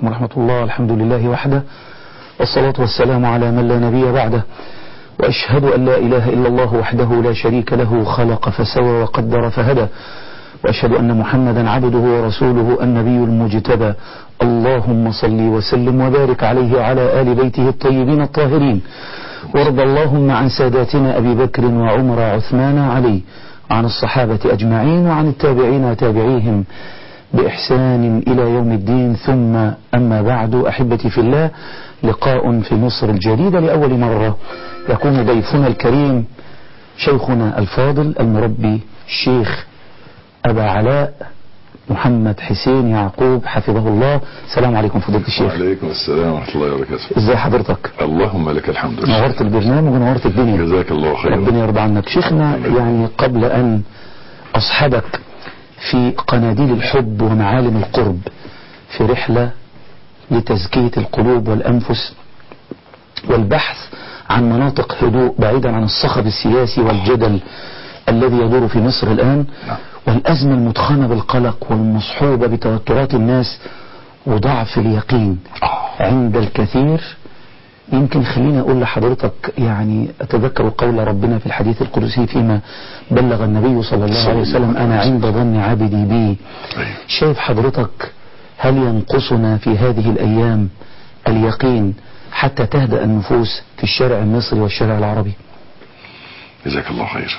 عليكم ورحمة الله الحمد لله وحده والصلاة والسلام على من لا نبي بعده وأشهد أن لا إله إلا الله وحده لا شريك له خلق فسوى وقدر فهدى وأشهد أن محمدا عبده ورسوله النبي المجتبى اللهم صل وسلم وبارك عليه وعلى آل بيته الطيبين الطاهرين وارض اللهم عن ساداتنا أبي بكر وعمر وعثمان علي وعن الصحابة أجمعين وعن التابعين وتابعيهم بإحسان إلى يوم الدين ثم أما بعد أحبتي في الله لقاء في مصر الجديدة لأول مرة يكون ضيفنا الكريم شيخنا الفاضل المربي الشيخ أبا علاء محمد حسين يعقوب حفظه الله السلام عليكم فضيلة الشيخ وعليكم السلام ورحمة الله وبركاته ازي حضرتك اللهم لك الحمد نورت البرنامج ونورت الدنيا جزاك الله خيرا ربنا يرضى عنك شيخنا يعني قبل أن أصحبك في قناديل الحب ومعالم القرب في رحلة لتزكية القلوب والأنفس والبحث عن مناطق هدوء بعيدا عن الصخب السياسي والجدل الذي يدور في مصر الآن نعم. والأزمة المتخنة بالقلق والمصحوبة بتوترات الناس وضعف اليقين عند الكثير يمكن خليني أقول لحضرتك يعني أتذكر قول ربنا في الحديث القدسي فيما بلغ النبي صلى الله عليه وسلم أنا عند ظن عبدي بي أيوة. شايف حضرتك هل ينقصنا في هذه الأيام اليقين حتى تهدأ النفوس في الشارع المصري والشارع العربي جزاك الله خيرا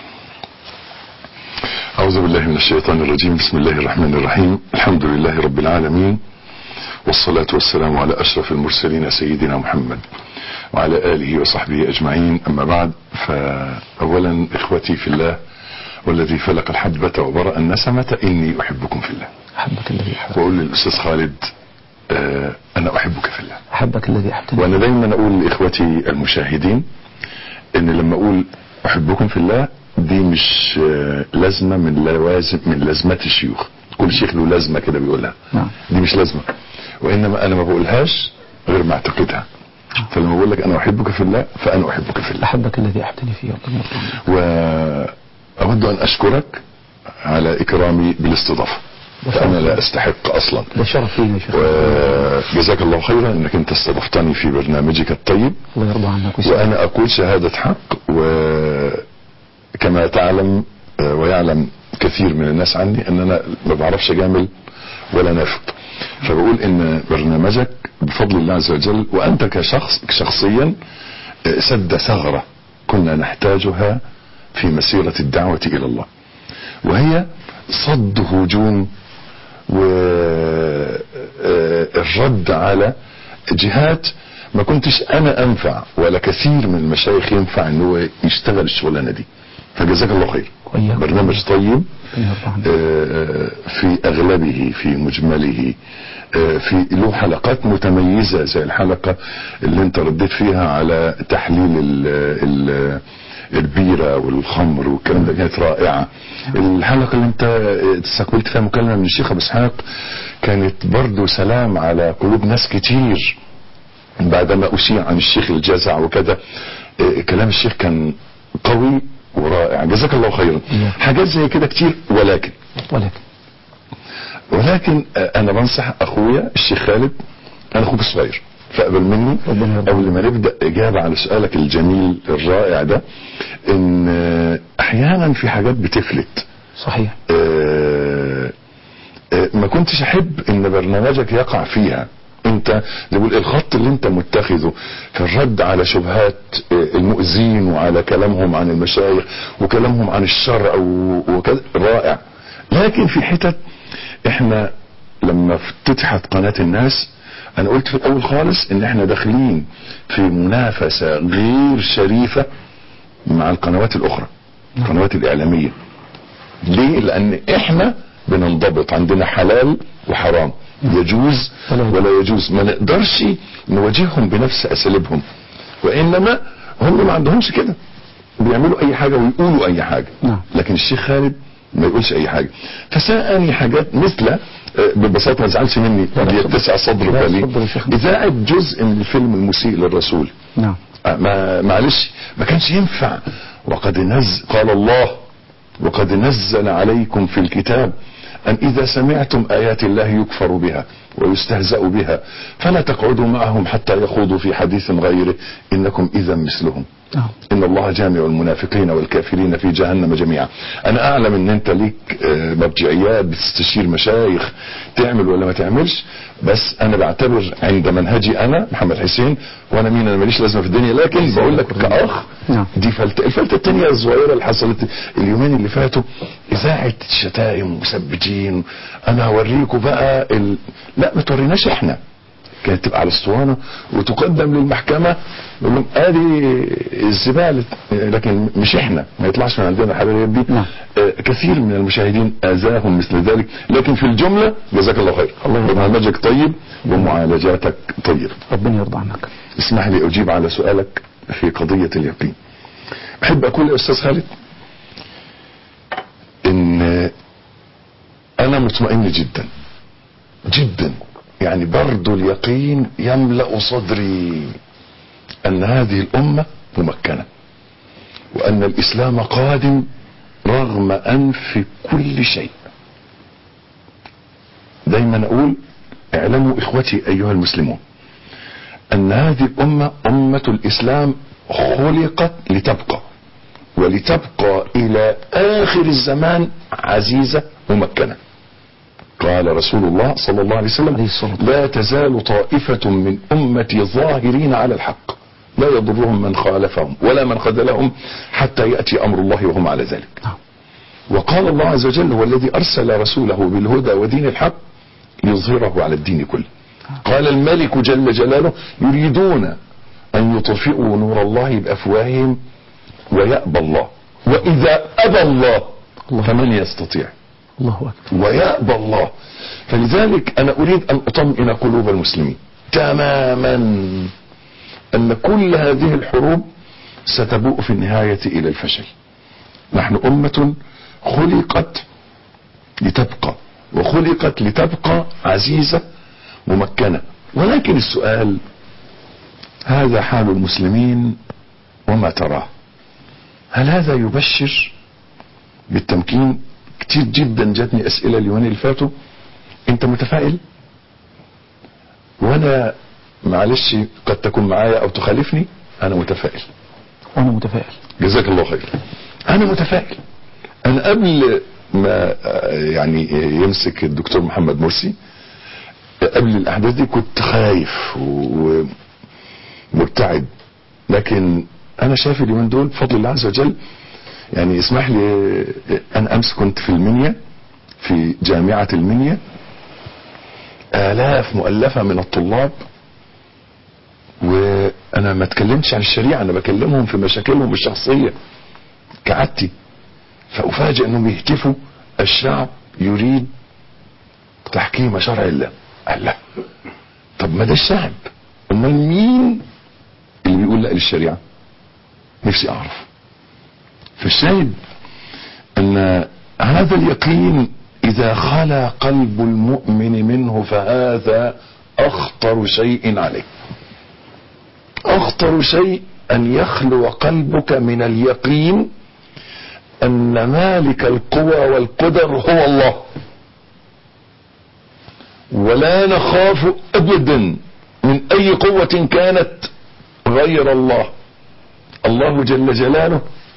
أعوذ بالله من الشيطان الرجيم بسم الله الرحمن الرحيم الحمد لله رب العالمين والصلاة والسلام على أشرف المرسلين سيدنا محمد وعلى آله وصحبه أجمعين أما بعد فأولا إخوتي في الله والذي فلق الحبة وبرأ النسمة إني أحبكم في الله أحبك الذي أحبك وأقول للأستاذ خالد آه أنا أحبك في الله أحبك الذي أحبتني وانا دايما اقول لاخوتي المشاهدين ان لما اقول احبكم في الله دي مش آه، لازمه من لوازم من لازمات الشيوخ كل شيخ له لازمه كده بيقولها نعم. دي مش لازمه وانما انا ما بقولهاش غير ما اعتقدها فلما بقول لك انا احبك في الله فانا احبك في الله أحبك الذي أحبتني فيه ربنا يرضى عنك. واود ان اشكرك على اكرامي بالاستضافه فانا لا استحق اصلا ده شرف لينا يا شيخ وجزاك الله خيرا انك انت استضفتني في برنامجك الطيب الله يرضى عنك ويسلمك. وانا اقول شهادة حق وكما تعلم آه، ويعلم كثير من الناس عني ان انا ما بعرفش اجامل ولا نافق فبقول ان برنامجك بفضل الله عز وجل وانت كشخص شخصيا آه، سد ثغرة كنا نحتاجها في مسيرة الدعوة الى الله وهي صد هجوم والرد على جهات ما كنتش انا انفع ولا كثير من المشايخ ينفع ان هو يشتغل الشغلانه دي فجزاك الله خير وإياكم. برنامج طيب ربنا يرضى عنك. آه، في اغلبه في مجمله آه، في له حلقات متميزه زي الحلقه اللي انت رديت فيها على تحليل ال ال البيره والخمر والكلام ده كانت رائعه الحلقه اللي انت استقبلت فيها مكالمه من الشيخ ابو اسحاق كانت برضو سلام على قلوب ناس كتير بعدما اشيع عن الشيخ الجزع وكذا آه، كلام الشيخ كان قوي ورائع جزاك الله خيرا إياك. حاجات زي كده كتير ولكن ولكن ولكن آه، انا بنصح اخويا الشيخ خالد انا اخوك الصغير فاقبل مني ربنا يرضى قبل ما نبدا اجابه على سؤالك الجميل الرائع ده ان آه، احيانا في حاجات بتفلت صحيح آه، آه، ما كنتش احب ان برنامجك يقع فيها انت بقول الخط اللي انت متخذه في الرد على شبهات آه، المؤذين وعلى كلامهم عن المشايخ وكلامهم عن الشرع و- وكذا رائع لكن في حتت احنا لما افتتحت قناة الناس انا قلت في الاول خالص ان احنا داخلين في منافسة غير شريفة مع القنوات الاخرى القنوات الاعلامية ليه لان احنا بننضبط عندنا حلال وحرام يجوز ولا يجوز. ولا يجوز ما نقدرش نواجههم بنفس اساليبهم وانما هم ما عندهمش كده بيعملوا اي حاجه ويقولوا اي حاجه نعم. لكن الشيخ خالد ما يقولش اي حاجه فساءني حاجات مثل آه، ببساطه ما تزعلش مني لا، لا، بيتسع صدرك لا، لي اتفضل يا شيخ. اذاعه جزء من الفيلم المسيء للرسول نعم آه، ما معلش ما كانش ينفع وقد نزل قال الله وقد نزل عليكم في الكتاب أن إذا سمعتم آيات الله يكفر بها ويستهزأ بها فلا تقعدوا معهم حتى يخوضوا في حديث غيره إنكم إذا مثلهم نعم إن الله جامع المنافقين والكافرين في جهنم جميعا أنا أعلم إن أنت ليك آه، مرجعيات بتستشير مشايخ تعمل ولا ما تعملش بس أنا بعتبر عند منهجي أنا محمد حسين وأنا مين أنا ماليش لازمة في الدنيا لكن بقول لك كأخ نعم. دي فلتة الفلتة التانية الصغيرة اللي حصلت اليومين اللي فاتوا إذاعة شتائم ومثبتين أنا هوريكم بقى ال... لا ما توريناش إحنا كانت تبقى على الاسطوانة وتقدم للمحكمة يقول لهم ادي الزبالة لكن مش احنا ما يطلعش من عندنا الحاجات دي نعم. آه، كثير من المشاهدين اذاهم مثل ذلك لكن في الجملة جزاك الله خير الله يرضى برنامجك طيب ومعالجاتك طيبة ربنا يرضى عنك اسمح لي اجيب على سؤالك في قضية اليقين بحب اقول يا استاذ خالد ان انا مطمئن جدا جدا يعني برضو اليقين يملأ صدري ان هذه الامة ممكنة وان الاسلام قادم رغم انف كل شيء دايما اقول اعلموا اخوتي ايها المسلمون ان هذه الامة امة الاسلام خلقت لتبقى ولتبقى الى اخر الزمان عزيزة ممكنة قال رسول الله صلى الله عليه وسلم عليه الصلاة والسلام. لا تزال طائفة من امتي ظاهرين على الحق لا يضرهم من خالفهم ولا من خذلهم حتى يأتي امر الله وهم على ذلك نعم وقال الله عز وجل هو الذي ارسل رسوله بالهدى ودين الحق ليظهره على الدين كله قال الملك جل جلاله يريدون ان يطفئوا نور الله بافواههم ويأبى الله واذا ابى الله فمن يستطيع الله أكبر ويأبى الله فلذلك انا اريد ان اطمئن قلوب المسلمين تماما ان كل هذه الحروب ستبوء في النهاية الى الفشل نحن امة خلقت لتبقى وخلقت لتبقى عزيزة ممكنة ولكن السؤال هذا حال المسلمين وما تراه هل هذا يبشر بالتمكين كتير جدا جاتني اسئلة اليومين اللي فاتوا انت متفائل وانا معلش قد تكون معايا او تخالفني انا متفائل وأنا متفائل جزاك الله خير انا متفائل انا قبل ما آه، يعني يمسك الدكتور محمد مرسي قبل الاحداث دي كنت خايف و- ومبتعد لكن انا شايف اليومين دول بفضل الله عز وجل يعني اسمح لي آه، انا امس كنت في المنيا في جامعة المنيا آلاف مؤلفة من الطلاب وانا ما اتكلمتش عن الشريعة انا بكلمهم في مشاكلهم الشخصية كعادتي فافاجئ انهم يهتفوا الشعب يريد تحكيم شرع الله قال لا طب ما ده الشعب امال مين اللي بيقول لا للشريعة نفسي اعرف فالشاهد ان هذا اليقين اذا خلا قلب المؤمن منه فهذا اخطر شيء عليه اخطر شيء ان يخلو قلبك من اليقين ان مالك القوى والقدر هو الله ولا نخاف ابدا من اي قوة كانت غير الله الله جل جلاله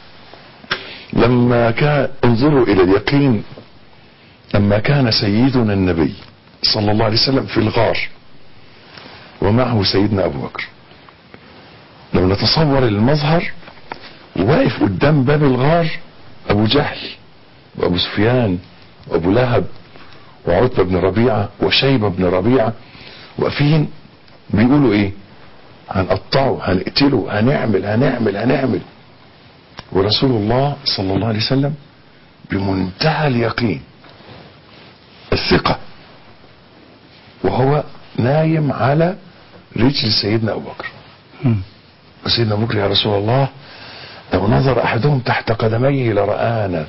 لما كان انظروا الى اليقين لما كان سيدنا النبي صلى الله عليه وسلم في الغار ومعه سيدنا ابو بكر لو نتصور المظهر واقف قدام باب الغار ابو جهل وابو سفيان وابو لهب وعتبة بن ربيعة وشيبة بن ربيعة واقفين بيقولوا ايه هنقطعه هنقتله هنعمل هنعمل هنعمل ورسول الله صلى الله عليه وسلم بمنتهى اليقين الثقة وهو نايم على رجل سيدنا ابو بكر مم. وسيدنا ابو بكر يا رسول الله لو نظر احدهم تحت قدميه لرآنا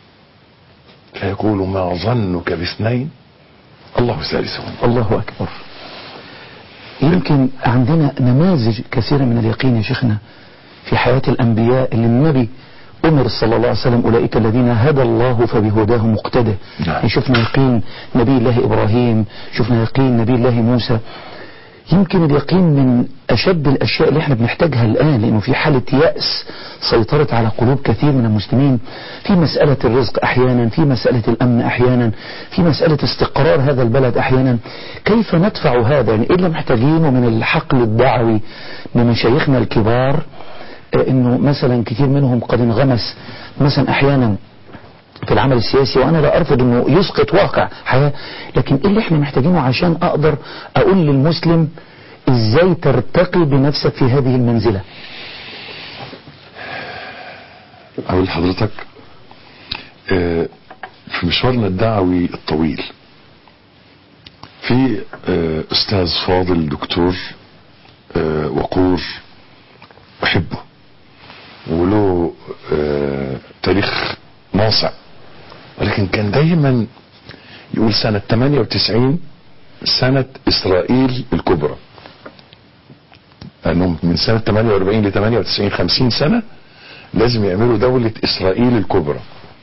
فيقول ما ظنك باثنين الله ثالثهم الله أكبر يمكن عندنا نماذج كثيرة من اليقين يا شيخنا في حياة الأنبياء اللي النبي أمر صلى الله عليه وسلم أولئك الذين هدى الله فبهداه مقتدى نعم. يعني شفنا يقين نبي الله إبراهيم شفنا يقين نبي الله موسى يمكن اليقين من أشد الأشياء اللي احنا بنحتاجها الآن لأنه في حالة يأس سيطرت على قلوب كثير من المسلمين في مسألة الرزق أحيانا في مسألة الأمن أحيانا في مسألة استقرار هذا البلد أحيانا كيف ندفع هذا يعني إيه اللي محتاجينه من الحقل الدعوي من مشايخنا الكبار آه، انه مثلا كثير منهم قد انغمس مثلا احيانا في العمل السياسي وانا لا ارفض انه يسقط واقع حياة لكن ايه اللي احنا محتاجينه عشان اقدر اقول للمسلم ازاي ترتقي بنفسك في هذه المنزلة اقول لحضرتك آه، في مشوارنا الدعوي الطويل في آه، استاذ فاضل دكتور آه، وقور احبه وله آه، تاريخ ناصع ولكن كان دايما يقول سنة 98 سنة اسرائيل الكبرى انهم من سنة 48 ل 98 50 سنة لازم يعملوا دولة اسرائيل الكبرى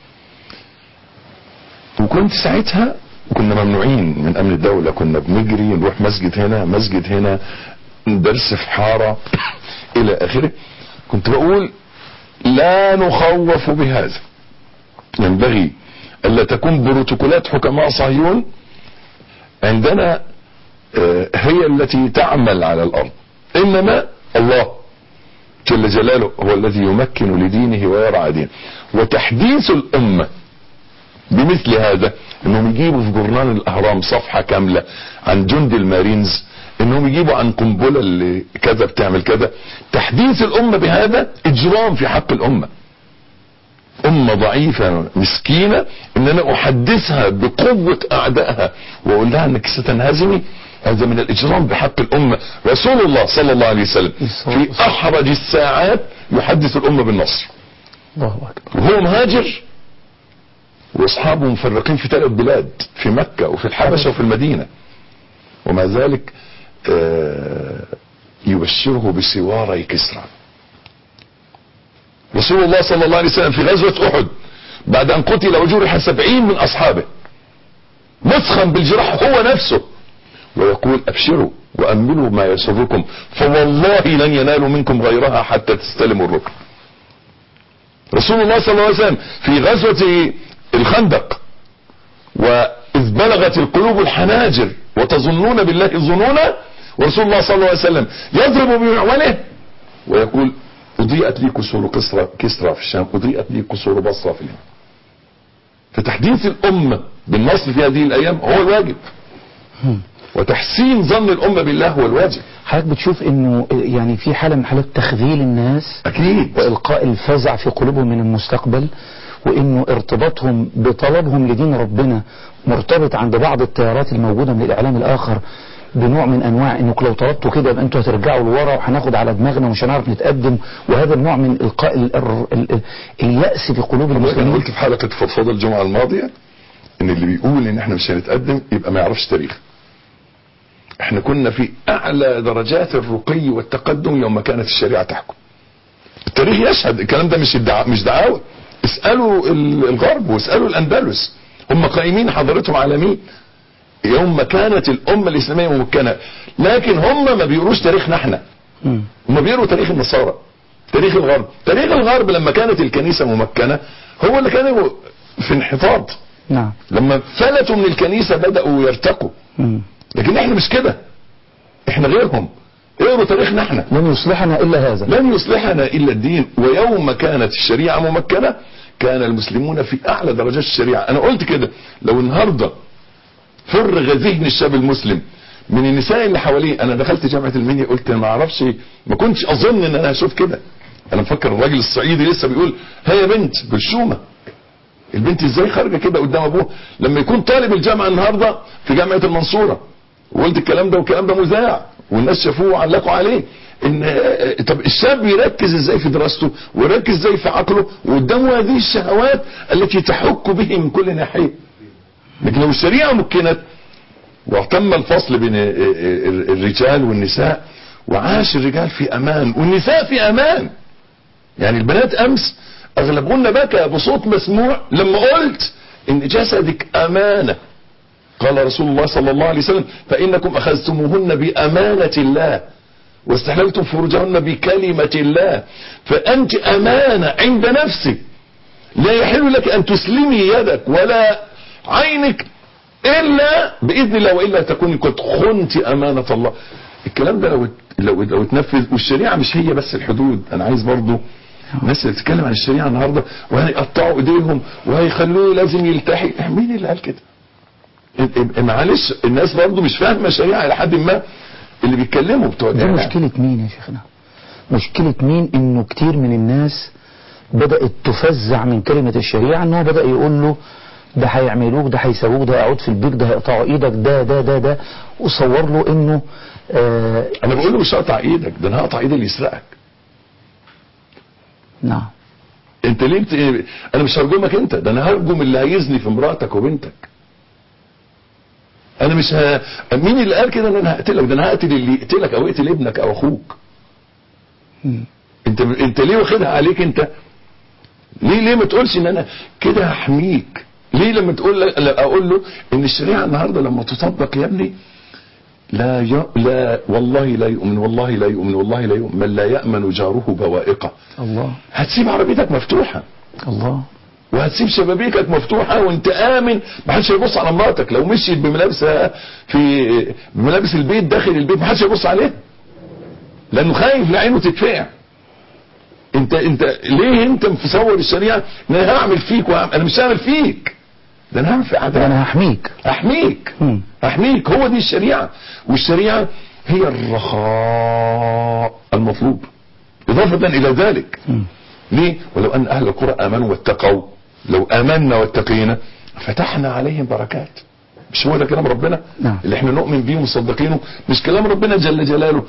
وكنت ساعتها كنا ممنوعين من امن الدولة كنا بنجري نروح مسجد هنا مسجد هنا درس في حارة الى اخره كنت بقول لا نخوف بهذا ينبغي الا تكون بروتوكولات حكماء صهيون عندنا آه، هي التي تعمل على الارض انما الله جل جلاله هو الذي يمكن لدينه ويرعى دينه وتحديث الامه بمثل هذا انهم يجيبوا في جورنال الاهرام صفحه كامله عن جند المارينز انهم يجيبوا عن قنبله اللي كذا بتعمل كذا تحديث الامه بهذا اجرام في حق الامه امه ضعيفه مسكينه ان انا احدثها بقوه اعدائها واقول لها انك ستنهزمي هذا من الاجرام بحق الامه رسول الله صلى الله عليه وسلم في احرج الساعات يحدث الامه بالنصر الله اكبر وهو مهاجر واصحابه مفرقين في ثلاث بلاد في مكة وفي الحبشة وفي المدينة ومع ذلك آه، يبشره بسواري كسرى رسول الله صلى الله عليه وسلم في غزوة احد بعد ان قتل وجرح سبعين من اصحابه مسخن بالجراح هو نفسه ويقول ابشروا واملوا ما يسركم فوالله لن ينالوا منكم غيرها حتى تستلموا الركن رسول الله صلى الله عليه وسلم في غزوة الخندق وإذ بلغت القلوب الحناجر وتظنون بالله الظنونا ورسول الله صلى الله عليه وسلم يضرب بمعوله ويقول أضيئت لي كسور كسرى, كسرى في الشام أضيئت لي كسور بصرة في اليمن فتحديث الأمة بالنصر في هذه الأيام هو الواجب وتحسين ظن الأمة بالله هو الواجب حضرتك بتشوف انه يعني في حالة من حالات تخذيل الناس أكيد وإلقاء الفزع في قلوبهم من المستقبل وإنه ارتباطهم بطلبهم لدين ربنا مرتبط عند بعض التيارات الموجودة من الإعلام الآخر بنوع من أنواع إنك لو طلبتوا كده يبقى أنتوا هترجعوا لورا وهناخد على دماغنا ومش هنعرف نتقدم وهذا النوع من إلقاء ال- ال- ال- اليأس في قلوب انا المسلمين قلت في حلقة فضفاضة الجمعة الماضية ان اللي بيقول ان احنا مش هنتقدم يبقى ما يعرفش تاريخ احنا كنا في اعلى درجات الرقي والتقدم يوم ما كانت الشريعة تحكم التاريخ يشهد الكلام ده مش الدعا مش دعاوى اسألوا ال- الغرب واسألوا الاندلس هم قائمين حضارتهم على مين يوم ما كانت الامة الاسلامية ممكنة لكن هم ما بيقروش تاريخنا احنا مم. هم بيقروا تاريخ النصارى تاريخ الغرب تاريخ الغرب لما كانت الكنيسة ممكنة هو اللي كانوا في انحطاط نعم لما فلتوا من الكنيسة بدأوا يرتقوا مم. لكن احنا مش كده احنا غيرهم اقروا تاريخنا احنا لن يصلحنا إلا هذا لن يصلحنا الا الدين ويوم كانت الشريعة ممكنة كان المسلمون في اعلى درجات الشريعة انا قلت كده لو النهاردة فرغ ذهن الشاب المسلم من النساء اللي حواليه انا دخلت جامعة المنيا قلت ما اعرفش ما كنتش اظن ان انا هشوف كده انا مفكر الراجل الصعيدي لسه بيقول هي يا بنت بالشومة البنت ازاي خارجه كده قدام ابوها لما يكون طالب الجامعه النهارده في جامعه المنصوره وقلت الكلام ده والكلام ده مذاع والناس شافوه وعلقوا عليه ان آه، طب الشاب يركز ازاي في دراسته ويركز ازاي في عقله وقدامه هذه الشهوات التي تحك به من كل ناحيه لكن لو الشريعه مكنت واتم الفصل بين آه، آه، الرجال والنساء وعاش الرجال في امان والنساء في امان يعني البنات امس اغلبهن بكى بصوت مسموع لما قلت ان جسدك امانة قال رسول الله صلى الله عليه وسلم فانكم اخذتموهن بامانة الله واستحللتم فروجهن بكلمة الله فانت امانة عند نفسك لا يحل لك ان تسلمي يدك ولا عينك الا باذن الله والا تكوني قد خنت امانة الله الكلام ده لو لو لو اتنفذ والشريعه مش هي بس الحدود انا عايز برضو الناس اللي بتتكلم عن الشريعه النهارده وهيقطعوا ايديهم وهيخلوه لازم يلتحي مين اللي قال كده معلش الناس برضو مش فاهمه الشريعه الى حد ما اللي بيتكلموا بتوع دي الإعلام. مشكلة مين يا شيخنا مشكلة مين انه كتير من الناس بدأت تفزع من كلمة الشريعة ان هو بدأ يقول له ده هيعملوك ده هيسووك ده هيقعد في البيت ده هيقطعوا ايدك ده ده ده ده وصور له انه آه انا بقول له مش هقطع ايدك ده انا هقطع ايد اللي يسرقك نعم انت ليه بت... انا مش هرجمك انت ده انا هرجم اللي هيزني في مراتك وبنتك انا مش ه... مين اللي قال كده ان انا هقتلك ده انا هقتل اللي يقتلك او يقتل ابنك او اخوك مم. انت انت ليه واخدها عليك انت ليه ليه ما تقولش ان انا كده هحميك ليه لما تقول ل- لا اقول له ان الشريعه النهارده لما تطبق يا ابني لا ي... لا والله لا يؤمن والله لا يؤمن والله لا يؤمن من لا يامن جاره بوائقه الله هتسيب عربيتك مفتوحه الله وهتسيب شبابيكك مفتوحة وانت امن محدش هيبص على مراتك لو مشيت بملابسها في بملابس البيت داخل البيت محدش هيبص عليها لانه خايف لعينه تتفقع انت انت ليه انت مصور الشريعة ان انا هعمل فيك وهعمل انا مش هعمل فيك ده انا هعمل في ده عدالة انا هحميك احميك مم. احميك هو دي الشريعة والشريعة هي الرخاء المطلوب اضافة الى ذلك مم. ليه ولو ان اهل القرى امنوا واتقوا لو امنا واتقينا فتحنا عليهم بركات مش هو ده كلام ربنا نعم. اللي احنا نؤمن بيه ومصدقينه مش كلام ربنا جل جلاله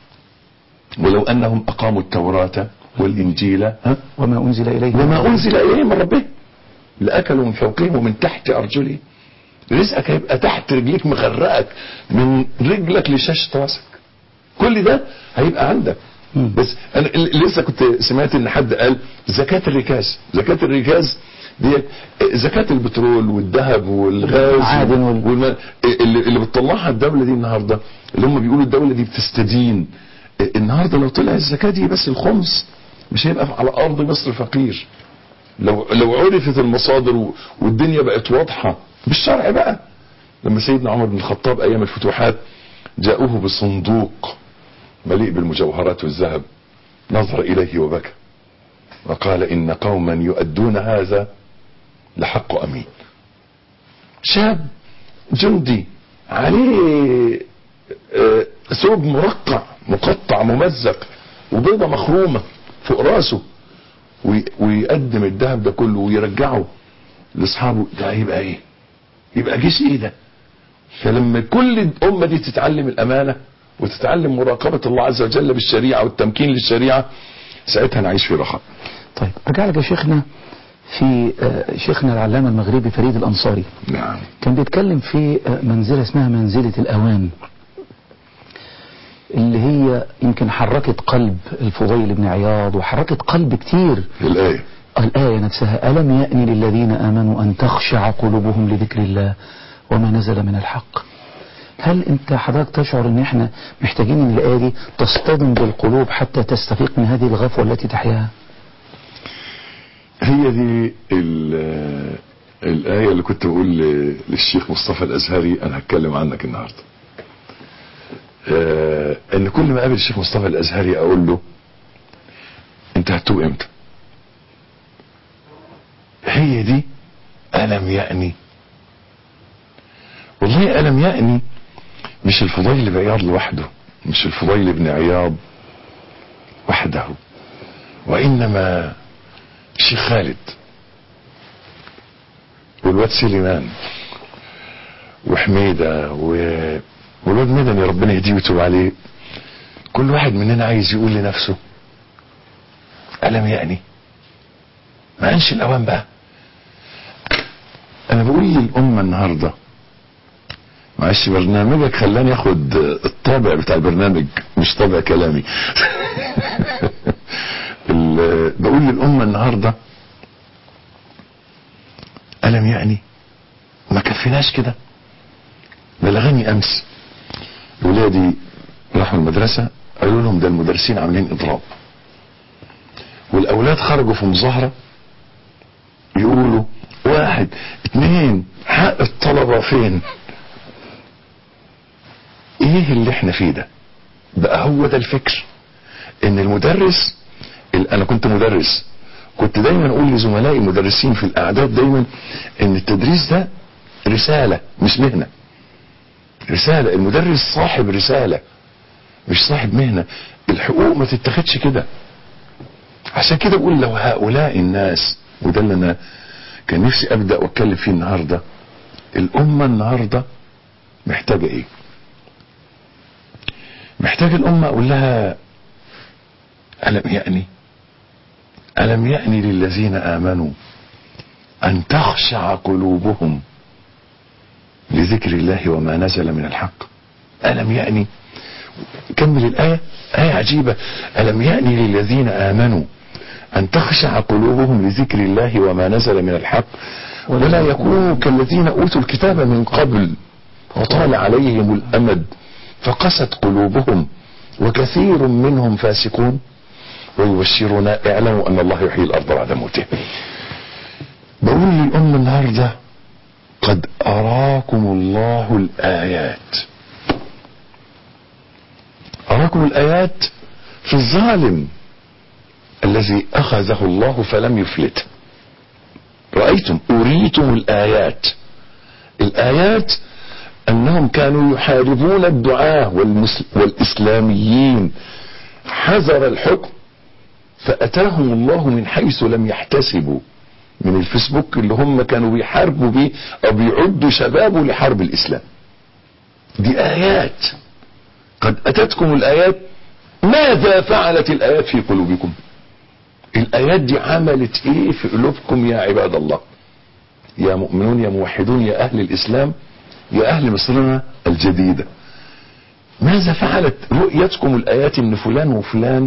ولو انهم اقاموا التوراة والانجيل ها وما انزل اليه وما انزل اليهم من ربهم لاكلوا من فوقهم ومن تحت ارجلهم رزقك هيبقى تحت رجليك مغرقك من رجلك لشاشة راسك كل ده هيبقى عندك مم. بس انا ال- لسه كنت سمعت ان حد قال زكاة الركاز زكاة الركاز دي زكاة البترول والذهب والغاز المعادن وال- والم... اللي, اللي بتطلعها الدولة دي النهاردة اللي هم بيقولوا الدولة دي بتستدين النهاردة لو طلع الزكاة دي بس الخمس مش هيبقى على ارض مصر فقير لو لو عرفت المصادر و- والدنيا بقت واضحة بالشرع بقى لما سيدنا عمر بن الخطاب ايام الفتوحات جاءوه بصندوق مليء بالمجوهرات والذهب نظر اليه وبكى وقال ان قوما يؤدون هذا لحق امين شاب جندي عليه آه، ثوب مرقع مقطع ممزق وبيضة مخرومة فوق راسه وي- ويقدم الذهب ده كله ويرجعه لاصحابه ده هيبقى ايه يبقى جيش ايه ده فلما كل الامه دي تتعلم الامانه وتتعلم مراقبه الله عز وجل بالشريعه والتمكين للشريعه ساعتها نعيش في رخاء طيب ارجع لك يا شيخنا في آه، شيخنا العلامة المغربي فريد الأنصاري نعم كان بيتكلم في آه، منزلة اسمها منزلة الأوان اللي هي يمكن حركت قلب الفضيل بن عياض وحركت قلب كتير الايه الآية نفسها ألم يأن للذين آمنوا أن تخشع قلوبهم لذكر الله وما نزل من الحق هل انت حضرتك تشعر ان احنا محتاجين ان الآية دي تصطدم بالقلوب حتى تستفيق من هذه الغفوة التي تحياها هي دي ال- الآية اللي كنت بقول ل- للشيخ مصطفى الأزهري أنا هتكلم عنك النهاردة آه، إن كل ما قابل الشيخ مصطفى الأزهري أقول له أنت هتوب إمتى هي دي ألم يأني والله ألم يأني مش الفضيل بن عياض لوحده مش الفضيل بن عياض وحده وإنما الشيخ خالد والواد سليمان وحميدة و... والواد مدني ربنا يهديه ويتوب عليه كل واحد مننا عايز يقول لنفسه ألم يأني ما أنش الأوان بقى أنا بقول للأمة النهاردة معلش برنامجك خلاني اخد الطابع بتاع البرنامج مش طابع كلامي ال- بقول للأمة النهاردة ألم يعني ما كفيناش كده بلغني أمس ولادي راحوا المدرسة قالوا لهم ده المدرسين عاملين إضراب والأولاد خرجوا في مظاهرة يقولوا واحد اتنين حق الطلبة فين ايه اللي احنا فيه ده بقى هو ده الفكر ان المدرس ال- انا كنت مدرس كنت دايما اقول لزملائي المدرسين في الاعداد دايما ان التدريس ده رسالة مش مهنة رسالة المدرس صاحب رسالة مش صاحب مهنة الحقوق ما تتاخدش كده عشان كده بقول لو هؤلاء الناس وده اللي انا كان نفسي ابدا واتكلم فيه النهارده الامه النهارده محتاجه ايه محتاجه الامه اقول لها الم يأني الم يأني للذين امنوا ان تخشع قلوبهم لذكر الله وما نزل من الحق الم يأني كمل الآية آية عجيبة ألم يأني للذين آمنوا أن تخشع قلوبهم لذكر الله وما نزل من الحق ولا يكونوا كالذين أوتوا الكتاب من قبل وطال عليهم الأمد فقست قلوبهم وكثير منهم فاسقون ويبشرون اعلموا أن الله يحيي الأرض بعد موتها بقول للأمة النهاردة قد أراكم الله الآيات أراكم الآيات في الظالم الذي أخذه الله فلم يفلت رأيتم أريتم الآيات الآيات أنهم كانوا يحاربون الدعاة والمسل... والإسلاميين حذر الحكم فأتاهم الله من حيث لم يحتسبوا من الفيسبوك اللي هم كانوا بيحاربوا بيه أو بيعدوا شبابه لحرب الإسلام دي آيات قد أتتكم الآيات ماذا فعلت الآيات في قلوبكم الآيات دي عملت إيه في قلوبكم يا عباد الله يا مؤمنون يا موحدون يا أهل الإسلام يا أهل مصرنا الجديدة ماذا فعلت رؤيتكم الآيات إن فلان وفلان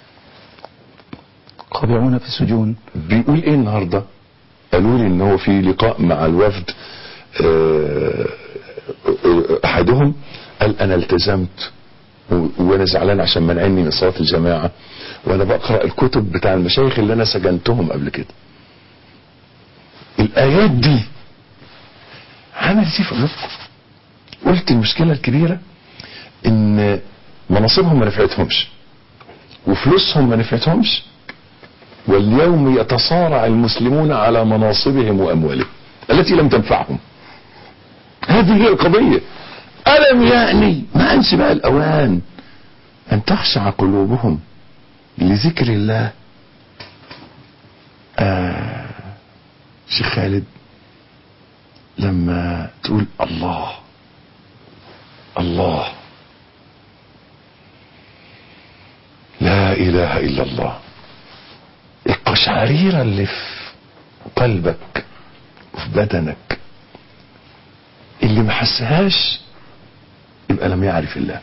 خاضعون في السجون بيقول إيه النهاردة قالوا لي إن هو في لقاء مع الوفد آه، أحدهم قال أنا التزمت و- وانا زعلان عشان منعني من صلاه الجماعه وانا بقرا الكتب بتاع المشايخ اللي انا سجنتهم قبل كده الايات دي عملت ايه في قلوبكم قلت المشكله الكبيره ان مناصبهم ما نفعتهمش وفلوسهم ما نفعتهمش واليوم يتصارع المسلمون على مناصبهم واموالهم التي لم تنفعهم هذه هي القضيه ألم يعني ما أنش بقى الأوان أن تخشع قلوبهم لذكر الله آه شيخ خالد لما تقول الله الله لا إله إلا الله القشعريرة اللي في قلبك وفي بدنك اللي ما حسهاش يبقى لم يعرف الله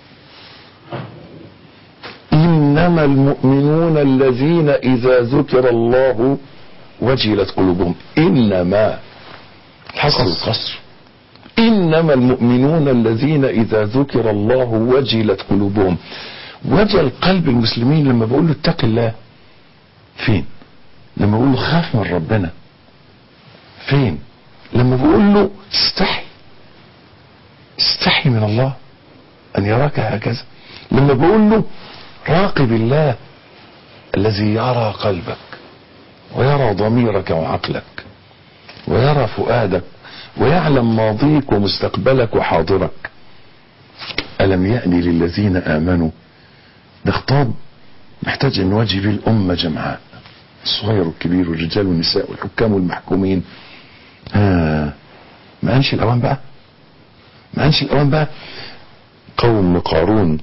إنما المؤمنون الذين إذا ذكر الله وجلت قلوبهم إنما الحصر القصر إنما المؤمنون الذين إذا ذكر الله وجلت قلوبهم وجل قلب المسلمين لما بقول له اتق الله فين لما بقول له خاف من ربنا فين لما بقول له استحي استحي من الله أن يراك هكذا لما بقول له راقب الله الذي يرى قلبك ويرى ضميرك وعقلك ويرى فؤادك ويعلم ماضيك ومستقبلك وحاضرك ألم يأني للذين آمنوا ده خطاب محتاج أن نواجه به الأمة جمعاء الصغير والكبير والرجال والنساء والحكام والمحكومين آه ما أنش الأوان بقى ما أنش الأوان بقى قوم قارون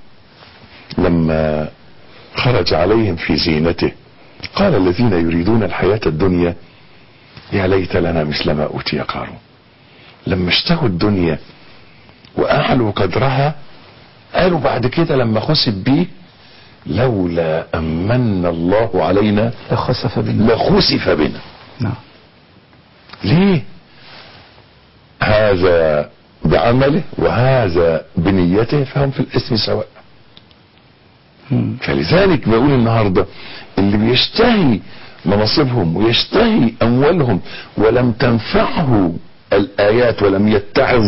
لما خرج عليهم في زينته قال الذين يريدون الحياة الدنيا يا ليت لنا مثل ما أوتي قارون لما اشتهوا الدنيا وأعلوا قدرها قالوا بعد كده لما خسب بيه لولا أمن الله علينا لخسف بنا لخسف بنا نعم ليه هذا بعمله وهذا بنيته فهم في الاسم سواء مم. فلذلك بقول النهاردة اللي بيشتهي مناصبهم ويشتهي اموالهم ولم تنفعه الايات ولم يتعظ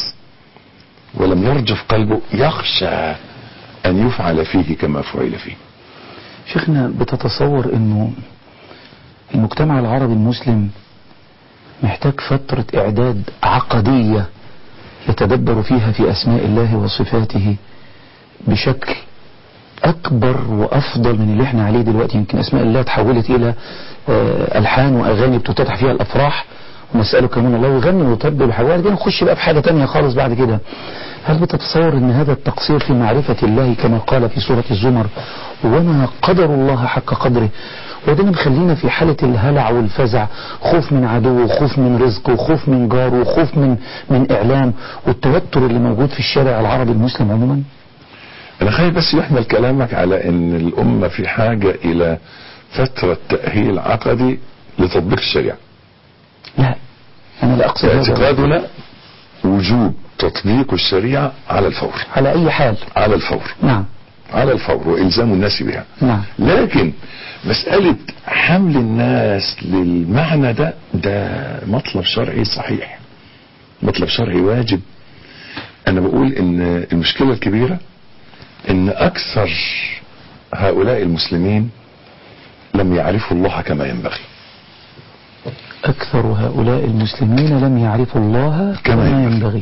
ولم يرجف قلبه يخشى ان يفعل فيه كما فعل فيه شيخنا بتتصور انه المجتمع العربي المسلم محتاج فترة اعداد عقدية يتدبر فيها في اسماء الله وصفاته بشكل اكبر وافضل من اللي احنا عليه دلوقتي يمكن اسماء الله تحولت الى آه، الحان واغاني بتفتتح فيها الافراح ونسألك من الله ويغني ويطبل وحاجات كده نخش بقى في حاجة تانية خالص بعد كده هل بتتصور ان هذا التقصير في معرفة الله كما قال في سورة الزمر وما قدر الله حق قدره وده مخلينا في حالة الهلع والفزع خوف من عدو وخوف من رزق وخوف من جار وخوف من من اعلام والتوتر اللي موجود في الشارع العربي المسلم عموما انا خايف بس يحمل كلامك على ان الامة في حاجة الى فترة تأهيل عقدي لتطبيق الشريعة لا انا لا اقصد هذا اعتقادنا وجوب تطبيق الشريعة على الفور على اي حال على الفور نعم على الفور والزام الناس بها نعم لكن مسألة حمل الناس للمعنى ده ده مطلب شرعي صحيح مطلب شرعي واجب انا بقول ان المشكلة الكبيرة ان اكثر هؤلاء المسلمين لم يعرفوا الله كما ينبغي اكثر هؤلاء المسلمين لم يعرفوا الله كما كما ينبغي. ينبغي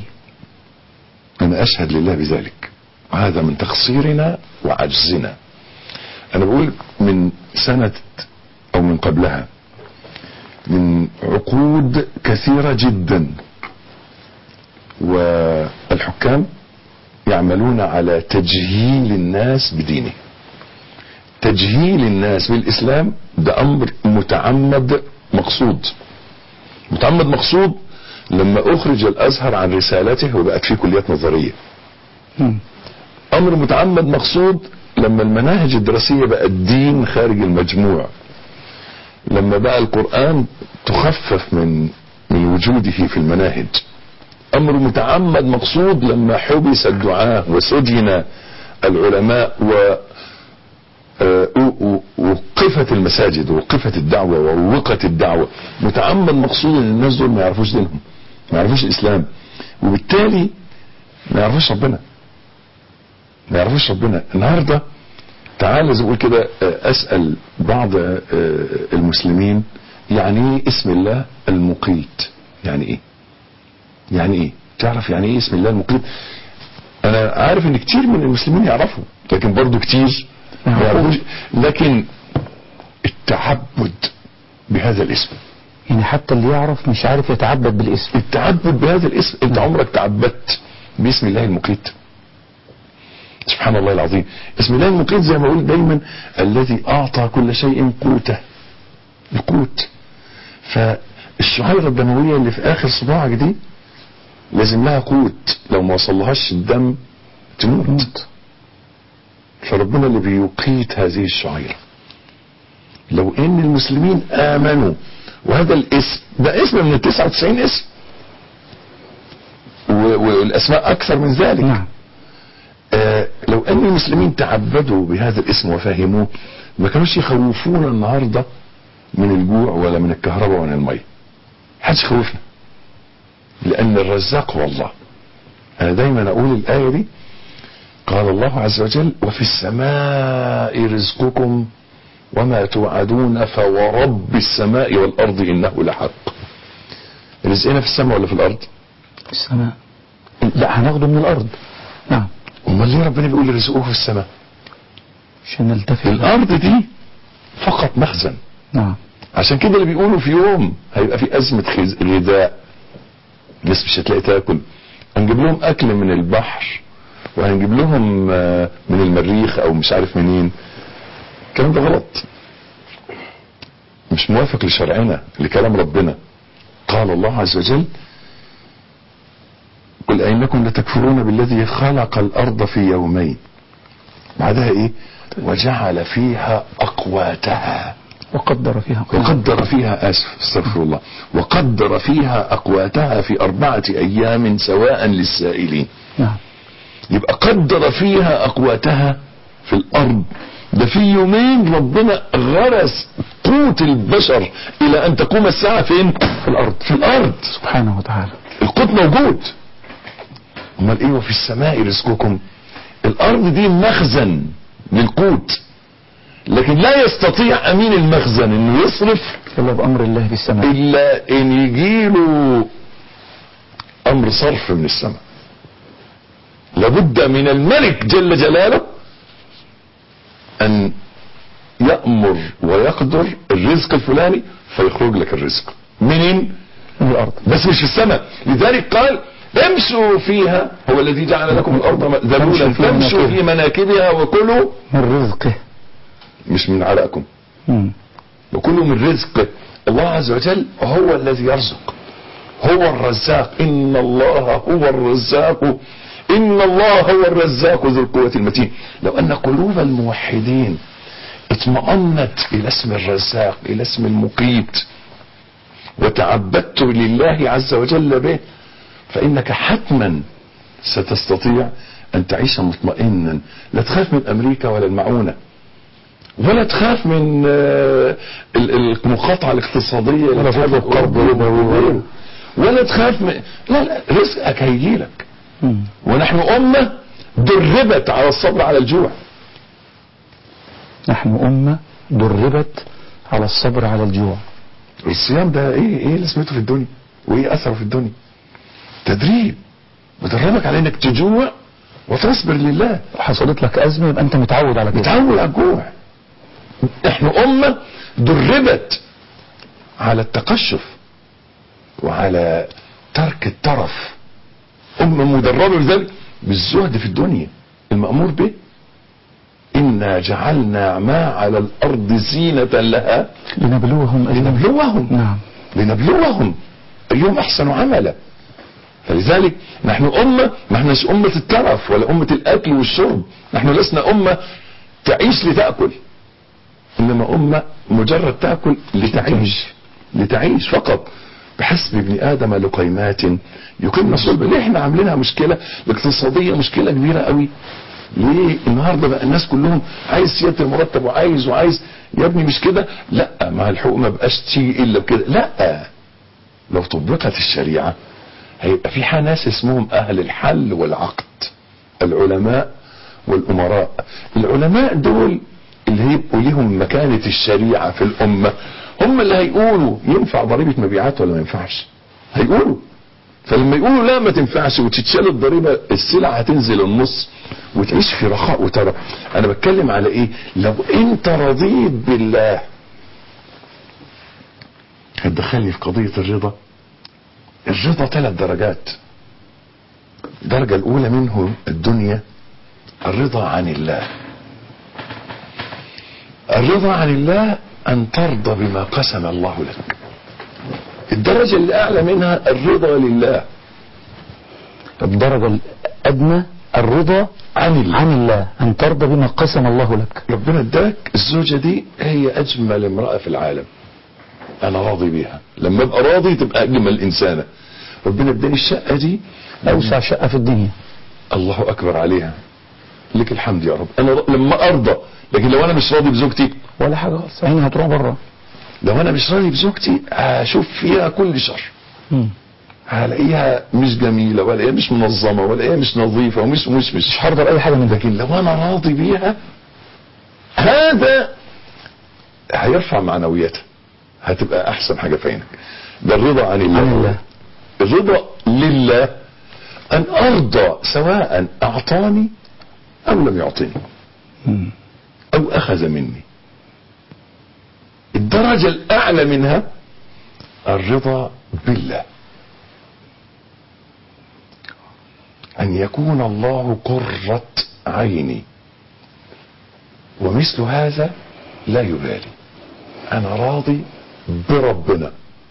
انا اشهد لله بذلك هذا من تقصيرنا وعجزنا انا بقول من سنة او من قبلها من عقود كثيرة جدا والحكام يعملون على تجهيل الناس بدينه تجهيل الناس بالاسلام ده امر متعمد مقصود متعمد مقصود لما اخرج الازهر عن رسالته وبقت فيه كليات نظريه مم. امر متعمد مقصود لما المناهج الدراسيه بقت دين خارج المجموع لما بقى القران تخفف من من وجوده في المناهج امر متعمد مقصود لما حبس الدعاة وسجن العلماء و آه، و- و- وقفت المساجد ووقفت الدعوة ووقت الدعوة متعمد مقصود ان الناس دول ما يعرفوش دينهم ما يعرفوش الاسلام وبالتالي ما يعرفوش ربنا ما يعرفوش ربنا النهاردة تعال زي ما بقول كده آه، اسأل بعض آه، المسلمين يعني ايه اسم الله المقيت يعني ايه يعني ايه تعرف يعني ايه اسم الله المقيت انا عارف ان كتير من المسلمين يعرفوا لكن برضو كتير ما يعرفوش لكن التعبد بهذا الاسم يعني حتى اللي يعرف مش عارف يتعبد بالاسم التعبد بهذا الاسم انت عمرك تعبدت باسم الله المقيت سبحان الله العظيم اسم الله المقيت زي ما اقول دايما الذي اعطى كل شيء قوته القوت فالشعيرة الدموية اللي في اخر صباعك دي لازم لها قوت لو ما وصلهاش الدم تموت موت. فربنا اللي بيقيت هذه الشعيرة لو ان المسلمين امنوا وهذا الاسم ده اسم من ال 99 اسم و- والاسماء اكثر من ذلك نعم آه لو ان المسلمين تعبدوا بهذا الاسم وفهموه ما كانوش يخوفونا النهارده من الجوع ولا من الكهرباء ولا من الميه محدش يخوفنا لان الرزاق هو الله انا دايما اقول الايه دي قال الله عز وجل وفي السماء رزقكم وما توعدون فورب السماء والارض انه لحق رزقنا في السماء ولا في الارض السماء لا هناخده من الارض نعم امال ليه ربنا بيقول رزقه في السماء عشان نلتفت الارض دي فقط مخزن نعم عشان كده اللي بيقولوا في يوم هيبقى في ازمه خز- غذاء الناس مش هتلاقي تاكل هنجيب لهم اكل من البحر وهنجيب لهم آه، من المريخ او مش عارف منين الكلام ده غلط مش موافق لشرعنا لكلام ربنا قال الله عز وجل قل أئنكم لتكفرون بالذي خلق الأرض في يومين بعدها إيه وجعل فيها أقواتها وقدر فيها قدر. وقدر فيها اسف استغفر الله وقدر فيها اقواتها في اربعه ايام سواء للسائلين نعم يبقى قدر فيها اقواتها في الارض ده في يومين ربنا غرس قوت البشر الى ان تقوم الساعه فين في الأرض في الارض سبحانه وتعالى القوت موجود امال ايه وفي السماء رزقكم الارض دي مخزن للقوت لكن لا يستطيع امين المخزن انه يصرف إلا بأمر الله في السماء الا ان يجيله امر صرف من السماء لابد من الملك جل جلاله ان يأمر ويقدر الرزق الفلاني فيخرج لك الرزق منين من الأرض بس مش في السماء لذلك قال امشوا فيها هو الذي جعل لكم الارض ذلولا فامشوا في فامشوا مناكبها. في مناكبها وكلوا من رزقه مش من عرقكم مم. وكلوا من رزقه الله عز وجل هو الذي يرزق هو الرزاق ان الله هو الرزاق ان الله هو الرزاق ذو القوة المتين لو ان قلوب الموحدين اطمأنت الى اسم الرزاق الى اسم المقيت وتعبدت لله عز وجل به فانك حتما ستستطيع ان تعيش مطمئنا لا تخاف من امريكا ولا المعونه ولا تخاف من آه، ال- المقاطعه الاقتصاديه اللي ولا بتحب خوف القرض القرض والربا. ولا تخاف من لا لا رزقك هيجيلك مم. ونحن امه دربت على الصبر على الجوع نحن أمة دربت على الصبر على الجوع الصيام ده ايه ايه لازمته في الدنيا وايه اثره في الدنيا تدريب بدربك على انك تجوع وتصبر لله حصلت لك أزمة يبقى أنت متعود على كده متعود على الجوع احنا امه دربت على التقشف وعلى ترك الترف امه مدربه لذلك بالزهد في الدنيا المامور به انا جعلنا ما على الارض زينه لها لنبلوهم أجمعين لنبلوهم نعم لنبلوهم ايهم احسن عملا فلذلك نحن امه ما احناش امه الترف ولا امه الاكل والشرب نحن لسنا امه تعيش لتاكل انما امه مجرد تاكل لتعيش لتعيش فقط بحسب ابن ادم لقيمات يقيمن صلب ليه احنا عاملينها مشكله الاقتصاديه مشكله كبيره قوي ليه النهارده بقى الناس كلهم عايز سياده المرتب وعايز وعايز يا ابني مش كده لا ما الحقوق ما بقاش تيجي الا بكده لا لو طبقت الشريعه هيبقى في ح- ناس اسمهم اهل الحل والعقد العلماء والامراء العلماء دول اللي هيبقوا ليهم مكانة الشريعة في الامة هم اللي هيقولوا ينفع ضريبة مبيعات ولا ما ينفعش هيقولوا فلما يقولوا لا ما تنفعش وتتشال الضريبة السلع هتنزل النص وتعيش في رخاء وترى انا بتكلم على ايه لو انت رضيت بالله هتدخلني في قضية الرضا الرضا ثلاث درجات الدرجة الأولى منه الدنيا الرضا عن الله الرضا عن الله أن ترضى بما قسم الله لك الدرجة اللي أعلى منها الرضا لله الدرجة الأدنى الرضا عن الله عن الله أن ترضى بما قسم الله لك ربنا اداك الزوجة دي هي أجمل امرأة في العالم أنا راضي بيها لما أبقى راضي تبقى أجمل إنسانة ربنا اداني الشقة دي أوسع شقة في الدنيا الله اكبر عليها لك الحمد يا رب انا ر- لما ارضى لكن لو انا مش راضي بزوجتي ولا حاجة خالص عيني هتروح بره لو انا مش راضي بزوجتي هشوف فيها كل شر مم. هلاقيها مش جميله ولا هي مش منظمه ولا هي مش نظيفه ومش مش مش مش هرضى بأي حاجة من ده لكن لو انا راضي بيها هذا هيرفع معنوياتها هتبقى احسن حاجه في عينك ده الرضا عن الله عن الله. الرضا لله ان ارضى سواء اعطاني او لم يعطني مم. او اخذ مني الدرجة الاعلى منها الرضا بالله ان يكون الله قرة عيني ومثل هذا لا يبالي انا راضي بربنا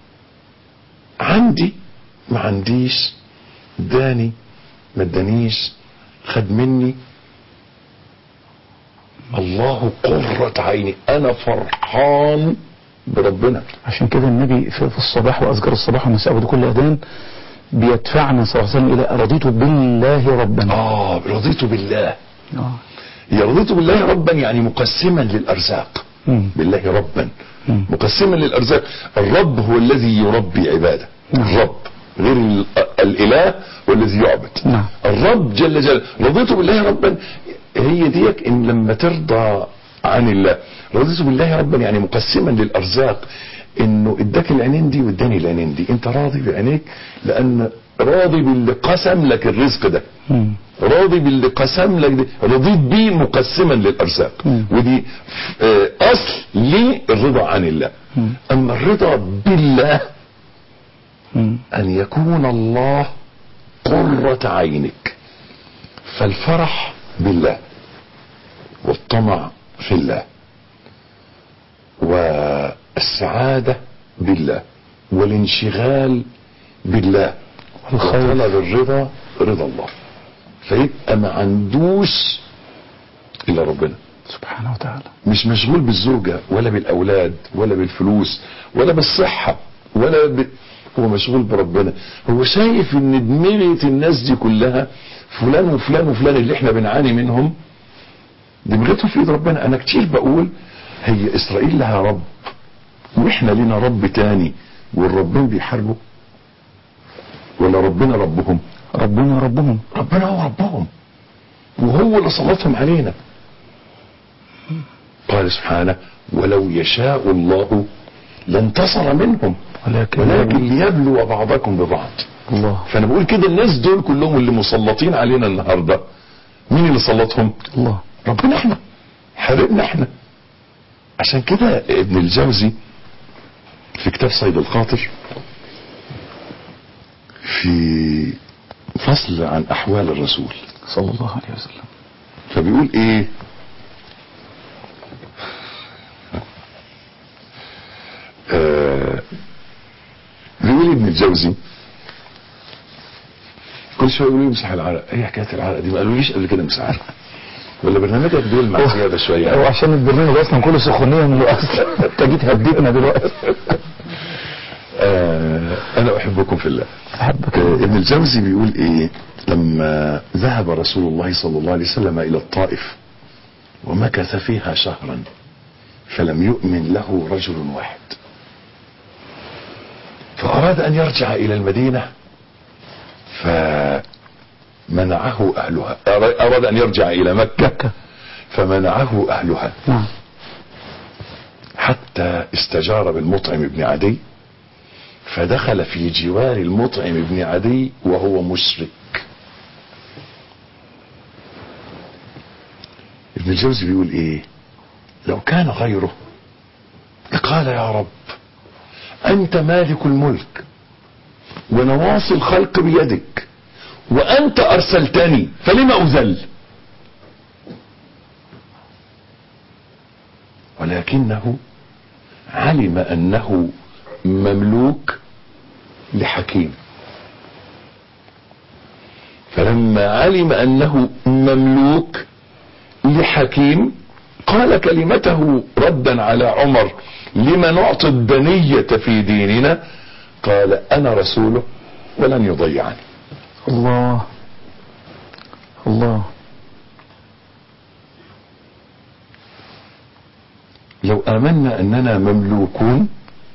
عندي ما عنديش اداني ما ادانيش خد مني الله قرة عيني انا فرحان بربنا عشان كده النبي في في الصباح وأذكر الصباح والمساء وكل أذان بيدفعنا صلى الله عليه وسلم إلى رضيت بالله ربا اه رضيت بالله آه. يا رضيت بالله ربا يعني مقسما للارزاق مم. بالله ربا مم. مقسما للارزاق الرب هو الذي يربي عباده نعم. الرب غير ال- الاله والذي يعبد نعم. الرب جل جلاله رضيت بالله ربا هي ديك ان لما ترضى عن الله رضيت بالله ربا يعني مقسما للارزاق انه اداك العينين دي واداني العينين دي انت راضي بعينيك لان راضي باللي قسم لك الرزق ده مم. راضي باللي قسم لك ده رضيت بيه مقسما للارزاق مم. ودي آه، اصل للرضا عن الله مم. اما الرضا بالله مم. ان يكون الله قرة عينك فالفرح بالله والطمع في الله والسعادة بالله والانشغال بالله والخوف. وطلب الرضا رضا الله فيبقى ما عندوش الا ربنا سبحانه وتعالى مش مشغول بالزوجة ولا بالأولاد ولا بالفلوس ولا بالصحة ولا ب... هو مشغول بربنا هو شايف ان دماغة الناس دي كلها فلان وفلان وفلان اللي احنا بنعاني منهم دماغتهم في ايد ربنا انا كتير بقول هي اسرائيل لها رب واحنا لنا رب تاني والربين بيحاربوا ولا ربنا ربهم ربنا ربهم ربنا هو ربهم وهو اللي سلطهم علينا قال سبحانه ولو يشاء الله لانتصر منهم ولكن ولكن ليبلو بعضكم ببعض الله فانا بقول كده الناس دول كلهم اللي مسلطين علينا النهارده مين اللي سلطهم الله ربنا احنا حبيبنا احنا عشان كده ابن الجوزي في كتاب صيد الخاطر في فصل عن احوال الرسول صلى الله عليه وسلم فبيقول ايه آه بيقول ابن الجوزي كل شويه يقول لي امسح العرق ايه حكايه العرق دي ما قالوليش قبل كده امسح عرق ولا برنامجك دول مع زياده شويه هو عشان البرنامج اصلا كله سخونيه من الاصل انت جيت هديتنا دلوقتي آه انا احبكم في الله احبك آه ابن الجوزي بيقول ايه لما ذهب رسول الله صلى الله عليه وسلم الى الطائف ومكث فيها شهرا فلم يؤمن له رجل واحد فاراد ان يرجع الى المدينه فمنعه اهلها اراد ان يرجع الى مكه مكة فمنعه اهلها نعم حتى استجار بالمطعم بن عدي فدخل في جوار المطعم بن عدي وهو مشرك ابن الجوزي بيقول ايه لو كان غيره لقال يا رب انت مالك الملك ونواصي الخلق بيدك وانت ارسلتني فلما اذل ولكنه علم انه مملوك لحكيم فلما علم انه مملوك لحكيم قال كلمته ردا على عمر لما نعطي الدنية في ديننا قال انا رسوله ولن يضيعني الله الله لو امنا اننا مملوكون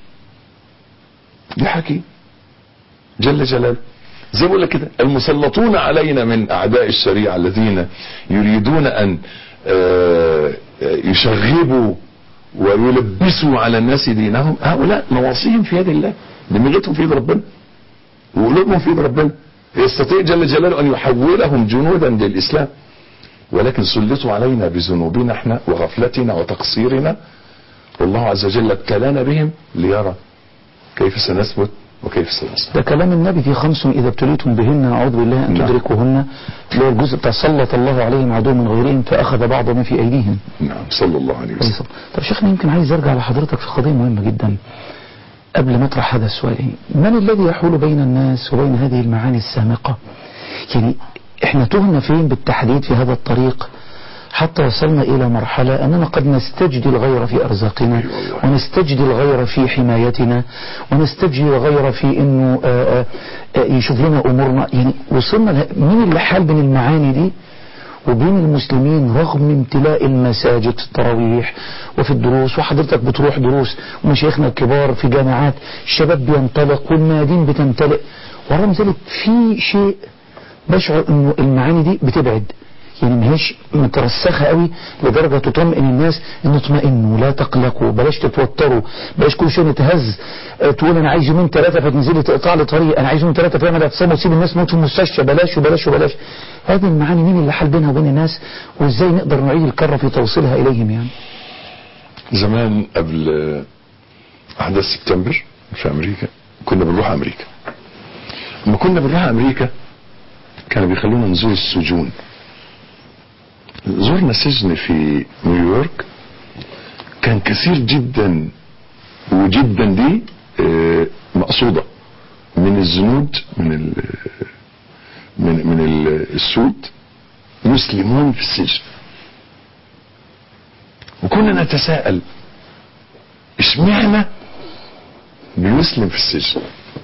لحكيم جل جلاله زي ما بقول لك كده المسلطون علينا من اعداء الشريعه الذين يريدون ان آه، يشغبوا ويلبسوا على الناس دينهم هؤلاء نواصيهم في يد الله دماغتهم في يد ربنا وقلوبهم في يد ربنا يستطيع جل جلاله ان يحولهم جنودا للاسلام ولكن سلطوا علينا بذنوبنا احنا وغفلتنا وتقصيرنا والله عز وجل ابتلانا بهم ليرى كيف سنثبت وكيف سنصبر ده كلام النبي في خمس إذا ابتليتم بهن أعوذ بالله أن نعم. تدركوهن اللي هو الجزء بتاع سلط الله عليهم عدو من غيرهم فأخذ بعض ما في أيديهم نعم صلى الله عليه وسلم كويس. طب شيخنا يمكن عايز أرجع لحضرتك في قضية مهمة جدا قبل ما أطرح هذا السؤال من الذي يحول بين الناس وبين هذه المعاني السامقة يعني احنا تهنا فين بالتحديد في هذا الطريق حتى وصلنا إلى مرحلة أننا قد نستجدي الغير في أرزاقنا أي والله. ونستجدي الغير في حمايتنا ونستجدي الغير في أنه آه، آه، يشوف لنا أمورنا يعني وصلنا له- من اللي حال بين المعاني دي وبين المسلمين رغم امتلاء المساجد في التراويح وفي الدروس وحضرتك بتروح دروس ومشايخنا الكبار في جامعات الشباب بينطلق والميادين بتمتلئ ورغم ذلك في شيء بشعر انه المعاني دي بتبعد يعني ما هيش مترسخه قوي لدرجه تطمئن الناس ان اطمئنوا لا تقلقوا بلاش تتوتروا بلاش كل شيء نتهز آه، تقول انا عايز يومين ثلاثه فتنزلي تقطع لي طريق انا عايز يومين ثلاثه تعمل اعتصام وتسيب الناس تموت في المستشفى بلاش وبلاش وبلاش هذه المعاني مين اللي حل بينها وبين الناس وازاي نقدر نعيد الكره في توصيلها اليهم يعني زمان قبل احداث سبتمبر في امريكا كنا بنروح امريكا لما كنا بنروح امريكا كانوا بيخلونا نزور السجون زرنا سجن في نيويورك كان كثير جدا وجدا دي آه، مقصودة من الزنود من ال من من ال- السود مسلمون في السجن وكنا نتساءل اشمعنى بيسلم في السجن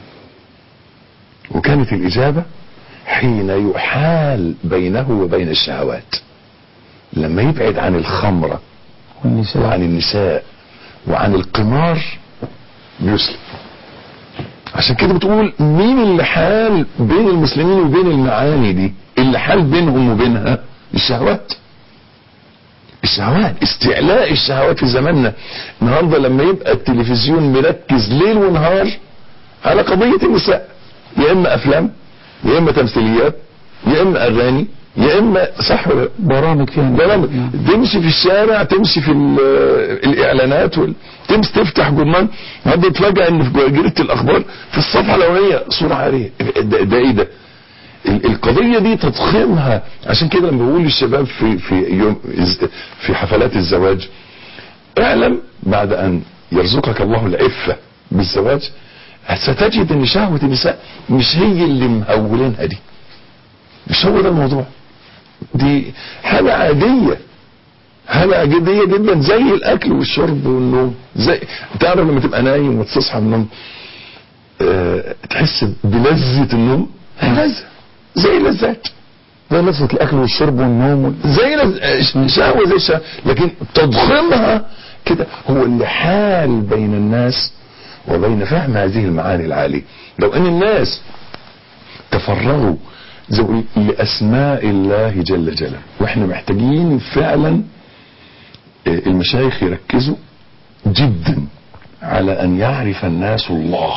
وكانت الإجابة حين يحال بينه وبين الشهوات لما يبعد عن الخمرة والنساء وعن النساء وعن القمار بيسلم عشان كده بتقول مين اللي حال بين المسلمين وبين المعاني دي اللي حال بينهم وبينها الشهوات الشهوات استعلاء الشهوات في زماننا النهارده لما يبقى التلفزيون مركز ليل ونهار على قضية النساء يا اما افلام يا اما تمثيليات يا اما اغاني يا اما صح ولا لا؟ برامج فيها برامج نعم. تمشي في الشارع تمشي في ال- الاعلانات وال... تمشي تفتح جورنال هذا تفاجئ ان في جريده الاخبار في الصفحه الاولانيه صوره عاريه ده, ده ايه ده ال- القضيه دي تضخيمها عشان كده لما بقول للشباب في في يوم في حفلات الزواج اعلم بعد ان يرزقك الله العفه بالزواج ستجد ان شهوه النساء مش هي اللي مهولينها دي مش هو ده الموضوع دي حاجة عادية حاجة عادية جدا زي الأكل والشرب والنوم زي تعرف لما تبقى نايم وتصحى من النوم أه تحس بلذة النوم لذة زي لذات زي لذة الأكل والشرب والنوم وال- زي لز- شهوة زي شهوة لكن تضخمها كده هو اللي حال بين الناس وبين فهم هذه المعاني العالية لو ان الناس تفرغوا زي ما بيقول لأسماء الله جل جلاله واحنا محتاجين فعلا آه، المشايخ يركزوا جدا على ان يعرف الناس الله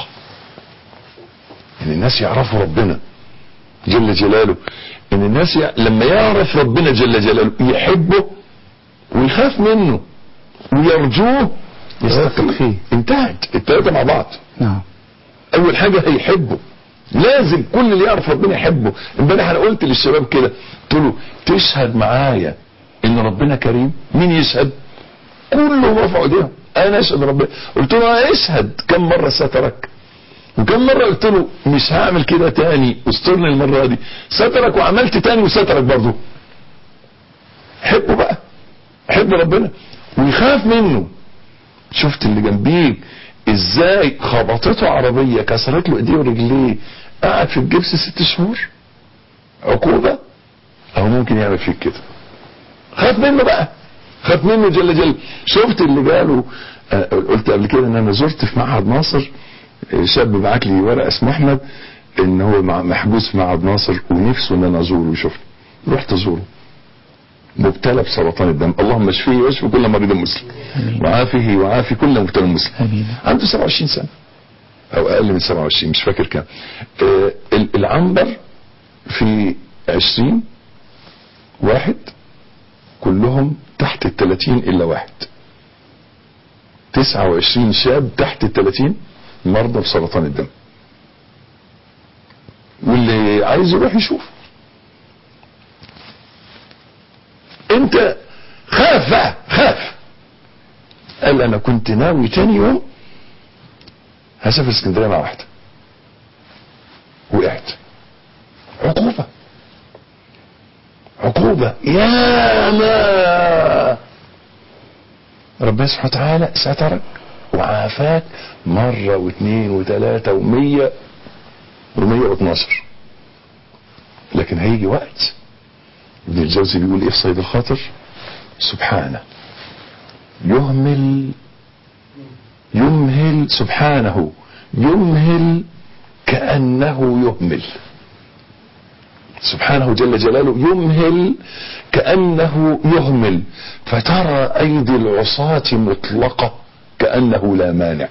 ان الناس يعرفوا ربنا جل جلاله ان الناس يع... لما يعرف ربنا جل جلاله يحبه ويخاف منه ويرجوه يستثق فيه. انتهت التلاته مع بعض نعم اول حاجه هيحبه لازم كل اللي يعرف ربنا يحبه امبارح انا قلت للشباب كده قلت له تشهد معايا ان ربنا كريم مين يشهد كلهم رفعوا ايديهم انا اشهد ربنا قلت له اشهد كم مره سترك وكم مرة قلت له مش هعمل كده تاني استرني المرة دي سترك وعملت تاني وسترك برضه حبه بقى حب ربنا ويخاف منه شفت اللي جنبيك ازاي خبطته عربية كسرت له ايديه ورجليه قعد في الجبس ست شهور عقوبة او ممكن يعمل فيك كده خاف منه بقى خاف منه جل جل شفت اللي جاله آه، قلت قبل كده ان انا زرت في معهد ناصر آه، شاب بعت لي ورقه اسمه احمد ان هو مع- محبوس في معهد ناصر ونفسه ان انا ازوره ويشوفني رحت ازوره مبتلى بسرطان الدم اللهم اشفيه واشفي كل مريض مسلم آمين. وعافه وعافي كل مبتلى مسلم آمين. عنده 27 سنه او اقل من 27 مش فاكر كام آه، ال- العنبر في 20 واحد كلهم تحت ال 30 الا واحد 29 شاب تحت ال 30 مرضى بسرطان الدم واللي عايز يروح يشوف انت خاف بقى خاف قال انا كنت ناوي تاني يوم هسافر اسكندريه مع واحده وقعت عقوبه عقوبه توبة يا ما ربنا سبحانه وتعالى سترك وعافاك مرة واثنين وثلاثة ومية ومية واثناشر لكن هيجي وقت ابن الجوزي بيقول ايه في صيد الخاطر سبحانه يهمل يمهل سبحانه يمهل كأنه يهمل سبحانه جل جلاله يمهل كأنه يهمل فترى أيدي العصاة مطلقة كأنه لا مانع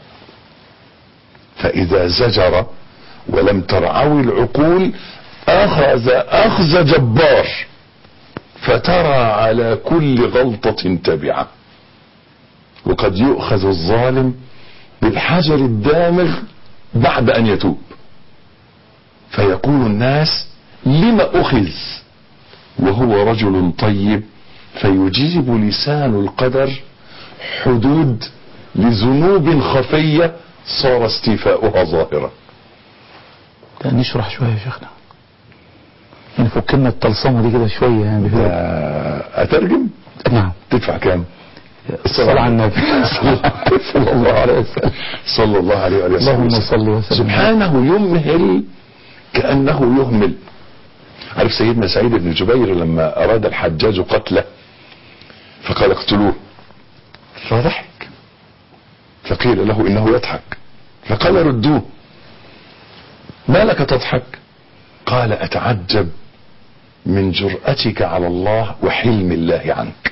فإذا زجر ولم ترعوي العقول أخذ أخذ جبار فترى على كل غلطة تبعة وقد يؤخذ الظالم بالحجر الدامغ بعد أن يتوب فيقول الناس لم أخذ وهو رجل طيب فيجيب لسان القدر حدود لذنوب خفية صار استيفاؤها ظاهرة لا نشرح شوية يا شيخنا يعني فكنا الطلسمة دي كده شوية يعني بفرق. أترجم نعم تدفع كام الصلاة على النبي صلى الله عليه وسلم صلى الله عليه وآله وسلم اللهم صل وسلم سبحانه يمهل كأنه يهمل عارف سيدنا سعيد بن جبير لما أراد الحجاج قتله فقال اقتلوه فضحك فقيل له إنه يضحك فقال ردوه ما لك تضحك قال أتعجب من جرأتك على الله وحلم الله عنك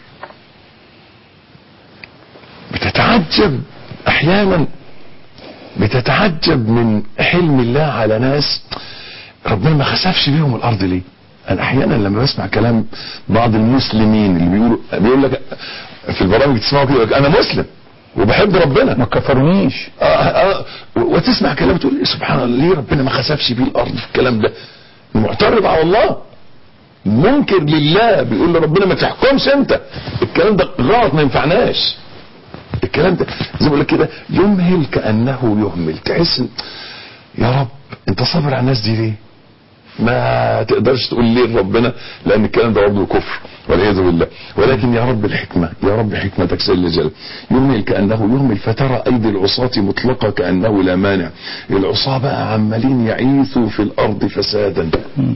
بتتعجب احيانا بتتعجب من حلم الله على ناس ربنا ما خسفش بيهم الارض ليه انا احيانا لما بسمع كلام بعض المسلمين اللي بيقولوا بيقول لك في البرامج تسمعوا كده يقول لك انا مسلم وبحب ربنا ما كفرونيش آه آه وتسمع كلام تقول إيه سبحان الله ليه ربنا ما خسفش بيه الارض في الكلام ده معترض على الله منكر لله بيقول لربنا ما تحكمش انت الكلام ده غلط ما ينفعناش الكلام ده زي ما بقول لك كده يمهل كانه يهمل تحس إن- يا رب انت صابر على الناس دي ليه ما تقدرش تقول ليه لربنا لان الكلام ده برضه كفر والعياذ بالله ولكن يا رب الحكمه يا رب حكمتك جل جلاله يهمل كانه يهمل فترى ايدي العصاة مطلقه كانه لا مانع العصاة بقى عمالين يعيثوا في الارض فسادا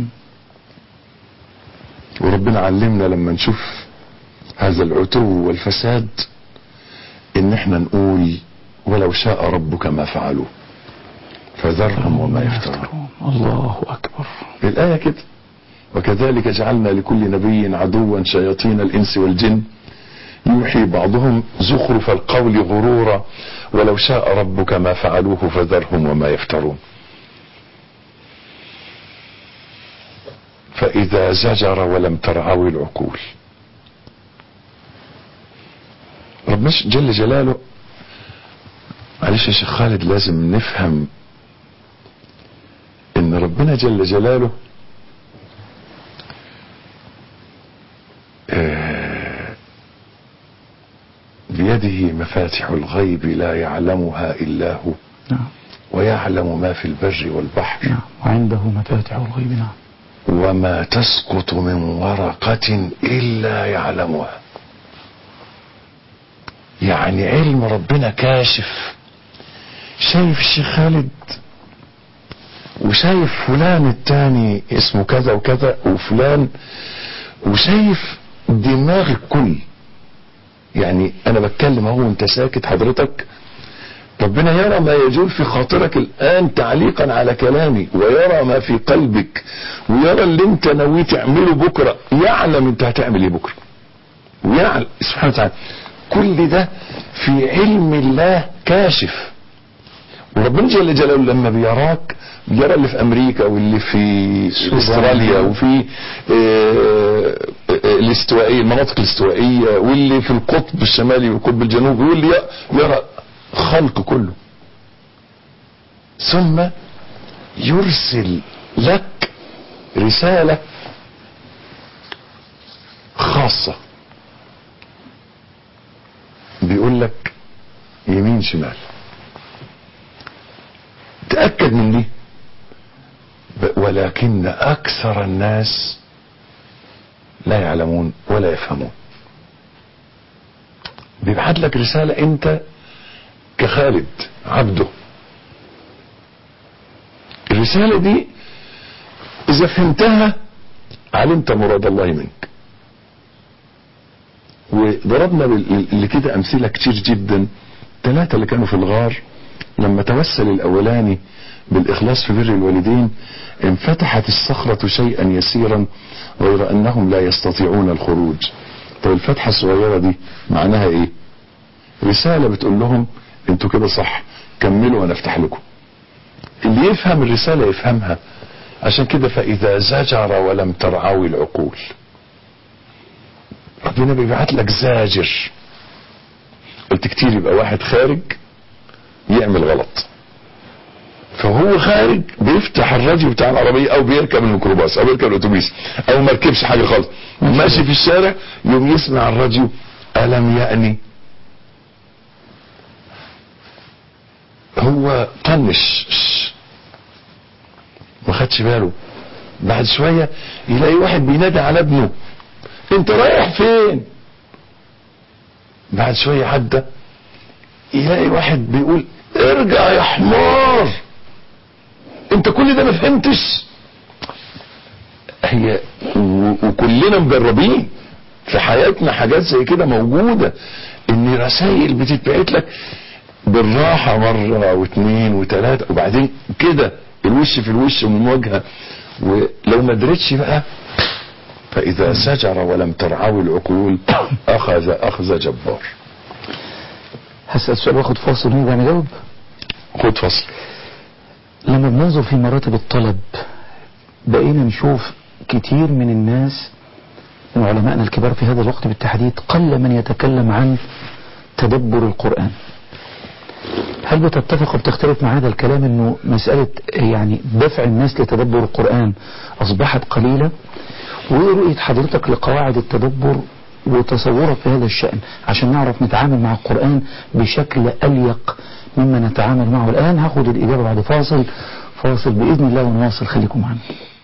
وربنا علمنا لما نشوف هذا العتو والفساد ان احنا نقول ولو شاء ربك ما فعلوه فذرهم وما يفترون الله أكبر الآية كده وكذلك جعلنا لكل نبي عدوا شياطين الإنس والجن يوحي بعضهم زخرف القول غرورا ولو شاء ربك ما فعلوه فذرهم وما يفترون فإذا زجر ولم ترعوي العقول ربنا جل جلاله معلش يا شيخ خالد لازم نفهم ان ربنا جل جلاله آه، بيده مفاتح الغيب لا يعلمها الا هو نعم ويعلم ما في البر والبحر نعم وعنده مفاتح الغيب نعم وما تسقط من ورقة إلا يعلمها يعني علم ربنا كاشف شايف الشيخ خالد وشايف فلان التاني اسمه كذا وكذا وفلان وشايف دماغ الكل يعني انا بتكلم اهو وانت ساكت حضرتك ربنا يرى ما يجول في خاطرك الآن تعليقا على كلامي ويرى ما في قلبك ويرى اللي انت ناوي تعمله بكرة يعلم انت هتعمل ايه بكرة ويعلم سبحانه وتعالى كل ده في علم الله كاشف وربنا جل جلاله لما بيراك بيرى اللي في امريكا واللي في استراليا وفي آه، آه، الاستوائيه المناطق الاستوائيه واللي في القطب الشمالي والقطب الجنوبي واللي يرى خلق كله ثم يرسل لك رساله خاصه بيقول لك يمين شمال تأكد من دي ب- ولكن أكثر الناس لا يعلمون ولا يفهمون بيبعت لك رسالة انت كخالد عبده الرسالة دي اذا فهمتها علمت مراد الله منك وضربنا اللي كده امثلة كتير جدا ثلاثة اللي كانوا في الغار لما توسل الاولاني بالاخلاص في بر الوالدين انفتحت الصخرة شيئا يسيرا غير انهم لا يستطيعون الخروج طب الفتحة الصغيرة دي معناها ايه رسالة بتقول لهم انتوا كده صح كملوا وانا افتح لكم اللي يفهم الرسالة يفهمها عشان كده فاذا زجر ولم ترعوي العقول ربنا بيبعت لك زاجر قلت كتير يبقى واحد خارج يعمل غلط فهو خارج بيفتح الراديو بتاع العربية او بيركب الميكروباص او بيركب الاتوبيس او ما ركبش حاجة خالص ماشي في الشارع يوم يسمع الراديو ألم يأني هو طنش ما خدش باله بعد شوية يلاقي واحد بينادي على ابنه انت رايح فين بعد شوية عدى يلاقي واحد بيقول ارجع يا حمار انت كل ده ما فهمتش هي وكلنا مجربين في حياتنا حاجات زي كده موجودة ان رسائل بتتبعت لك بالراحة مرة واثنين وثلاثة وبعدين كده الوش في الوش من المواجهة ولو ما درتش بقى فإذا سجر ولم ترعوي العقول أخذ أخذ جبار هسأل سؤال واخد فاصل ونرجع نجاوب خد فصل لما بننظر في مراتب الطلب بقينا نشوف كتير من الناس من علمائنا الكبار في هذا الوقت بالتحديد قل من يتكلم عن تدبر القرآن هل بتتفق وبتختلف مع هذا الكلام انه مسألة يعني دفع الناس لتدبر القرآن اصبحت قليلة ورؤية حضرتك لقواعد التدبر وتصورك في هذا الشأن عشان نعرف نتعامل مع القرآن بشكل أليق مما نتعامل معه الآن هاخد الإجابة بعد فاصل فاصل بإذن الله ونواصل خليكم معنا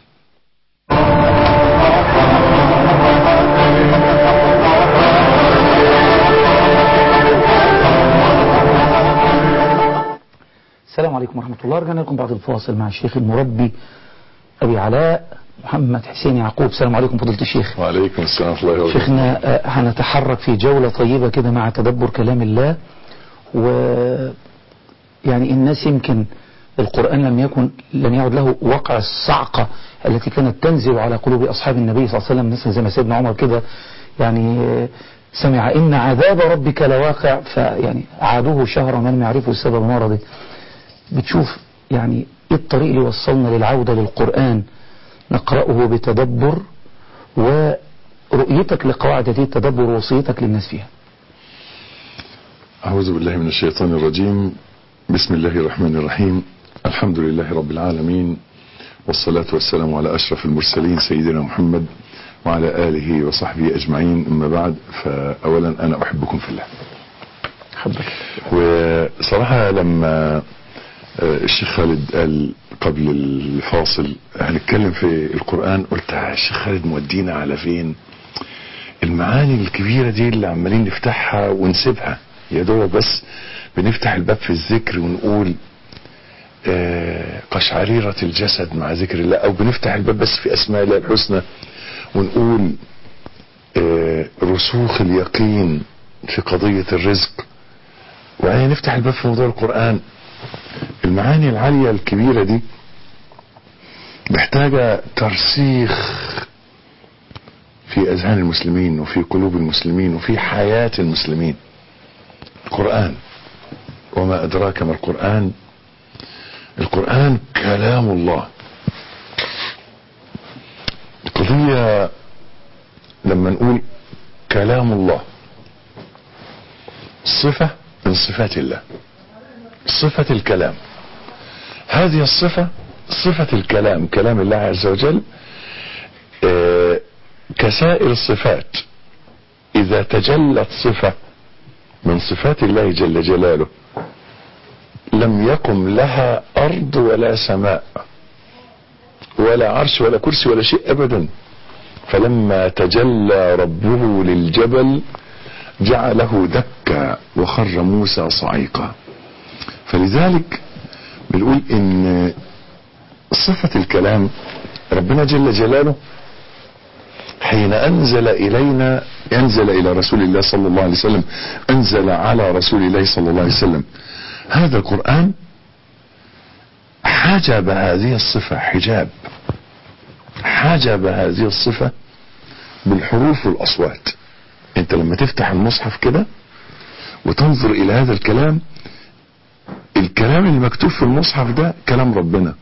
السلام عليكم ورحمة الله رجعنا لكم بعد الفاصل مع الشيخ المربي أبي علاء محمد حسين يعقوب السلام عليكم فضيلة الشيخ وعليكم السلام ورحمة الله وبركاته شيخنا آه، هنتحرك في جولة طيبة كده مع تدبر كلام الله و يعني الناس يمكن القرآن لم يكن لم يعد له وقع الصعقة التي كانت تنزل على قلوب أصحاب النبي صلى الله عليه وسلم مثلا زي ما سيدنا عمر كده يعني آه، سمع إن عذاب ربك لواقع فيعني عادوه شهرا ولم يعرفوا سبب مرضه بتشوف يعني ايه الطريق اللي وصلنا للعودة للقرآن نقرأه بتدبر ورؤيتك لقواعد هذه التدبر ووصيتك للناس فيها أعوذ بالله من الشيطان الرجيم بسم الله الرحمن الرحيم الحمد لله رب العالمين والصلاة والسلام على أشرف المرسلين سيدنا محمد وعلى آله وصحبه أجمعين أما بعد فأولا أنا أحبكم في الله حبك وصراحة لما آه، الشيخ خالد قال قبل الفاصل هنتكلم في القرآن قلت يا الشيخ خالد مودينا على فين المعاني الكبيرة دي اللي عمالين نفتحها ونسيبها يا دوب بس بنفتح الباب في الذكر ونقول آه، قشعريرة الجسد مع ذكر الله او بنفتح الباب بس في اسماء الله الحسنى ونقول آه، رسوخ اليقين في قضية الرزق وبعدين نفتح الباب في موضوع القرآن المعاني العالية الكبيرة دي محتاجة ترسيخ في أذهان المسلمين وفي قلوب المسلمين وفي حياة المسلمين القرآن وما أدراك ما القرآن القرآن كلام الله القضية لما نقول كلام الله صفة من صفات الله صفة الكلام هذه الصفة صفة الكلام كلام الله عز وجل آه، كسائر الصفات إذا تجلت صفة من صفات الله جل جلاله لم يقم لها أرض ولا سماء ولا عرش ولا كرسي ولا شيء أبدا فلما تجلى ربه للجبل جعله دكا وخر موسى صعيقا فلذلك بنقول ان صفة الكلام ربنا جل جلاله حين انزل الينا انزل الى رسول الله صلى الله عليه وسلم انزل على رسول الله صلى الله عليه وسلم هذا القرآن حجب هذه الصفة حجاب حجب هذه الصفة بالحروف والاصوات انت لما تفتح المصحف كده وتنظر الى هذا الكلام الكلام اللي مكتوب في المصحف ده كلام ربنا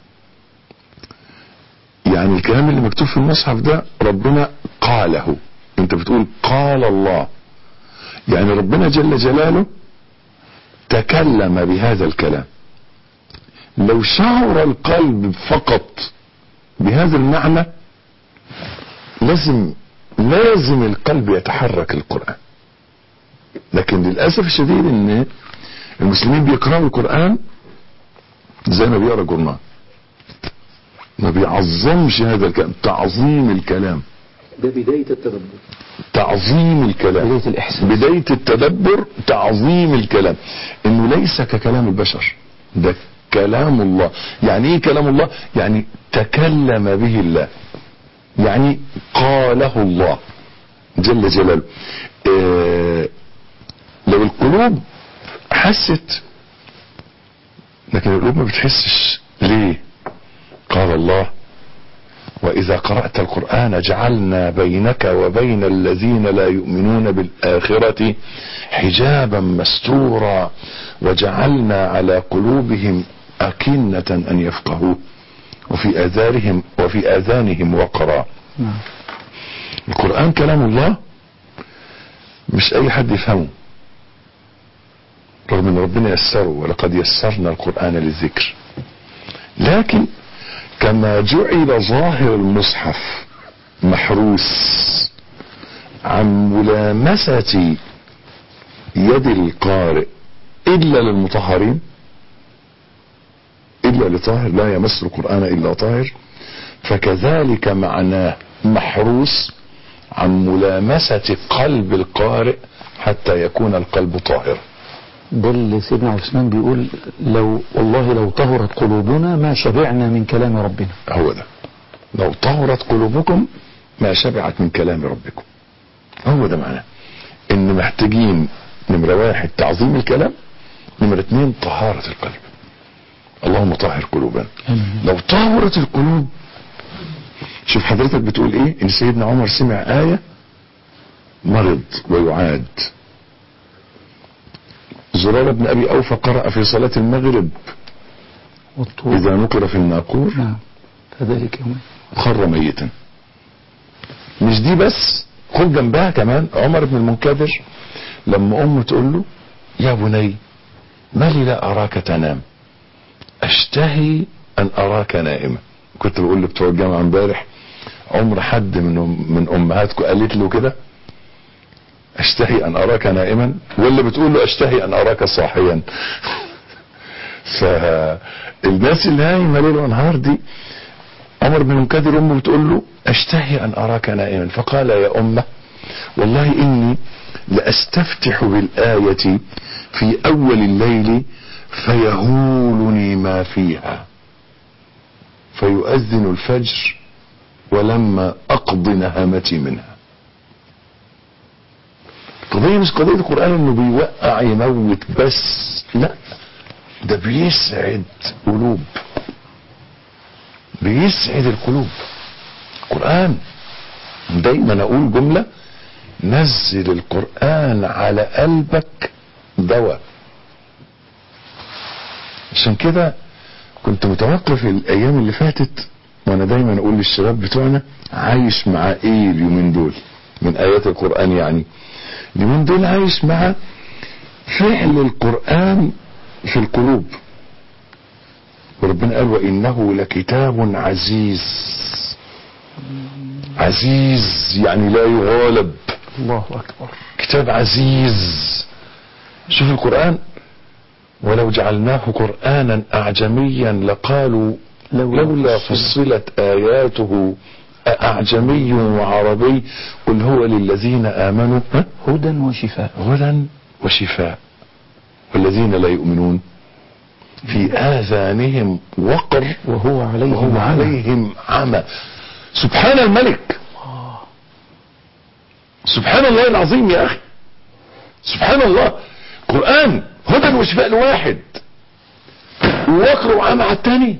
يعني الكلام اللي مكتوب في المصحف ده ربنا قاله انت بتقول قال الله يعني ربنا جل جلاله تكلم بهذا الكلام لو شعر القلب فقط بهذا المعنى لازم لازم القلب يتحرك القرآن لكن للأسف الشديد ان المسلمين بيقرأوا القرآن زي ما بيقرأ جورنال ما بيعظمش هذا الكلام تعظيم الكلام ده بداية التدبر تعظيم الكلام بداية الإحساس بداية التدبر تعظيم الكلام انه ليس ككلام البشر ده كلام الله يعني ايه كلام الله يعني تكلم به الله يعني قاله الله جل جلاله إيه لو القلوب حست لكن القلوب ما بتحسش ليه قال الله وإذا قرأت القرآن جعلنا بينك وبين الذين لا يؤمنون بالآخرة حجابا مستورا وجعلنا على قلوبهم أكنة أن يفقهوه وفي آذانهم وفي آذانهم وقرا نعم القرآن كلام الله مش أي حد يفهمه رغم ان ربنا يسره ولقد يسرنا القرآن للذكر لكن كما جعل ظاهر المصحف محروس عن ملامسة يد القارئ إلا للمطهرين إلا لطاهر لا يمس القرآن إلا طاهر فكذلك معناه محروس عن ملامسة قلب القارئ حتى يكون القلب طاهرا ده اللي سيدنا عثمان بيقول لو والله لو طهرت قلوبنا ما شبعنا من كلام ربنا هو ده لو طهرت قلوبكم ما شبعت من كلام ربكم هو ده معناه ان محتاجين نمرة واحد تعظيم الكلام نمرة اتنين طهارة القلب اللهم طهر قلوبنا آمين. لو طهرت القلوب شوف حضرتك بتقول ايه ان سيدنا عمر سمع آية مرض ويعاد زرار بن ابي اوفى قرأ في صلاة المغرب والطول اذا نقر في الناقور نعم فذلك يوم خر ميتا مش دي بس خد جنبها كمان عمر بن المنكدر لما امه تقول له يا بني ما لي لا اراك تنام اشتهي ان اراك نائما كنت بقول لبتوع الجامعه امبارح عمر حد من من امهاتكم قالت له كده اشتهي ان اراك نائما ولا بتقول له اشتهي ان اراك صاحيا فالناس اللي نايمه ليل ونهار دي عمر بن المنكدر امه بتقول له اشتهي ان اراك نائما فقال يا امه والله اني لاستفتح بالايه في اول الليل فيهولني ما فيها فيؤذن الفجر ولما اقض نهمتي منها قضية مش قضية القرآن انه بيوقع يموت بس لا ده بيسعد قلوب بيسعد القلوب القرآن دايما اقول جملة نزل القرآن على قلبك دواء عشان كده كنت متوقف الايام اللي فاتت وانا دايما اقول للشباب بتوعنا عايش مع ايه اليومين دول من ايات القرآن يعني اليومين دول عايش مع فعل القرآن في القلوب وربنا قال وإنه لكتاب عزيز عزيز يعني لا يغالب الله أكبر كتاب عزيز شوف القرآن ولو جعلناه قرآنا أعجميا لقالوا لولا لولا فصلت. فصلت آياته اعجمي وعربي قل هو للذين امنوا ها؟ هدى وشفاء هدى وشفاء والذين لا يؤمنون في آذانهم وقر وهو عليهم وهو عمى. عليهم عمى سبحان الملك سبحان الله العظيم يا أخي سبحان الله قرآن هدى وشفاء لواحد ووقر وعمى على التاني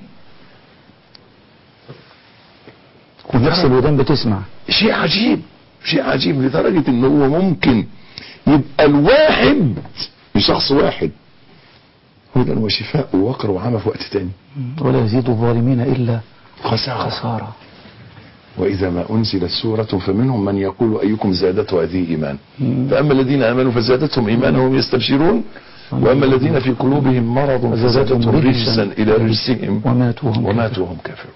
ونفس الودان بتسمع شيء عجيب شيء عجيب لدرجة ان هو ممكن يبقى الواحد بشخص واحد هدى وشفاء ووقر وعمى في وقت تاني ولا يزيد الظالمين إلا خسارة خسارة وإذا ما أنزلت سورة فمنهم من يقول أيكم زادته هذه إيمان فأما الذين آمنوا فزادتهم إيمانا وهم يستبشرون وأما الذين في قلوبهم مرض فزادتهم رجسا إلى رجسهم وماتوا وهم وماتوا وهم كافرون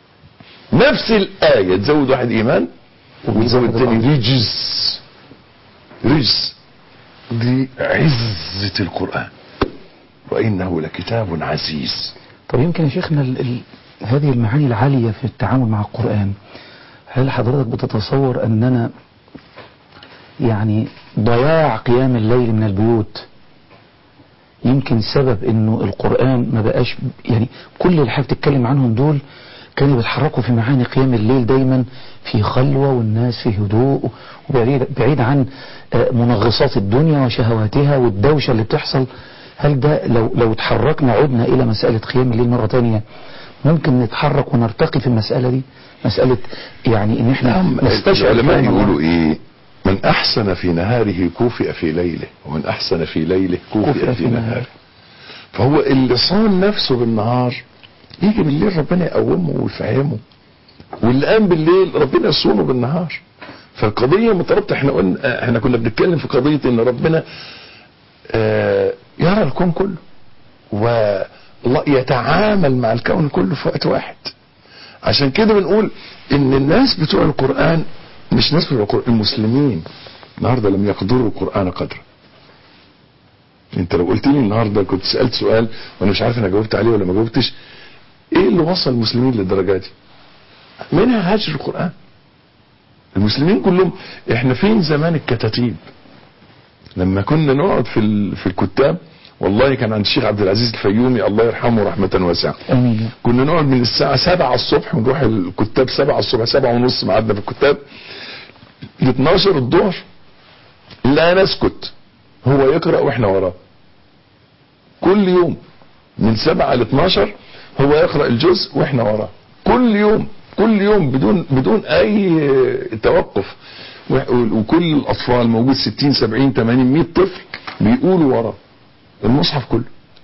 نفس الآية تزود واحد إيمان وتزود الثاني رجس رجس دي عزة القرآن وإنه لكتاب عزيز طب يمكن يا شيخنا ال ال هذه المعاني العالية في التعامل مع القرآن هل حضرتك بتتصور أننا يعني ضياع قيام الليل من البيوت يمكن سبب انه القرآن ما بقاش يعني كل اللي حضرتك بتتكلم عنهم دول كانوا بيتحركوا في معاني قيام الليل دايما في خلوة والناس في هدوء وبعيد بعيد عن آه، منغصات الدنيا وشهواتها والدوشة اللي بتحصل هل ده لو لو اتحركنا عدنا إلى مسألة قيام الليل مرة تانية ممكن نتحرك ونرتقي في المسألة دي مسألة يعني ان احنا نستشعر العلماء كلام الله. يقولوا ايه من احسن في نهاره كوفئ في ليله ومن احسن في ليله كوفئ في نهاره فهو اللي صان نفسه بالنهار يجي بالليل ربنا يقومه ويفهمه واللي قام بالليل ربنا يصونه بالنهار فالقضية مترابطة احنا قلنا احنا كنا بنتكلم في قضية ان ربنا آه، يرى الكون كله والله يتعامل مع الكون كله في وقت واحد عشان كده بنقول ان الناس بتوع القرآن مش ناس بتوع القرآن المسلمين النهارده لم يقدروا القرآن قدره انت لو قلت لي النهارده كنت سألت سؤال وانا مش عارف انا جاوبت عليه ولا ما جاوبتش ايه اللي وصل المسلمين للدرجه دي منها هجر القرآن المسلمين كلهم احنا فين زمان الكتاتيب لما كنا نقعد في ال... في الكتاب والله كان عند الشيخ عبد العزيز الفيومي الله يرحمه رحمة واسعة امين كنا نقعد من الساعة 7 الصبح ونروح الكتاب 7 الصبح 7 ونص ميعادنا في الكتاب ل 12 الظهر لا نسكت هو يقرأ واحنا وراه كل يوم من 7 ل 12 هو يقرأ الجزء واحنا وراه كل يوم كل يوم بدون بدون اي توقف وكل الاطفال موجود 60 70 80 100 طفل بيقولوا وراه المصحف كله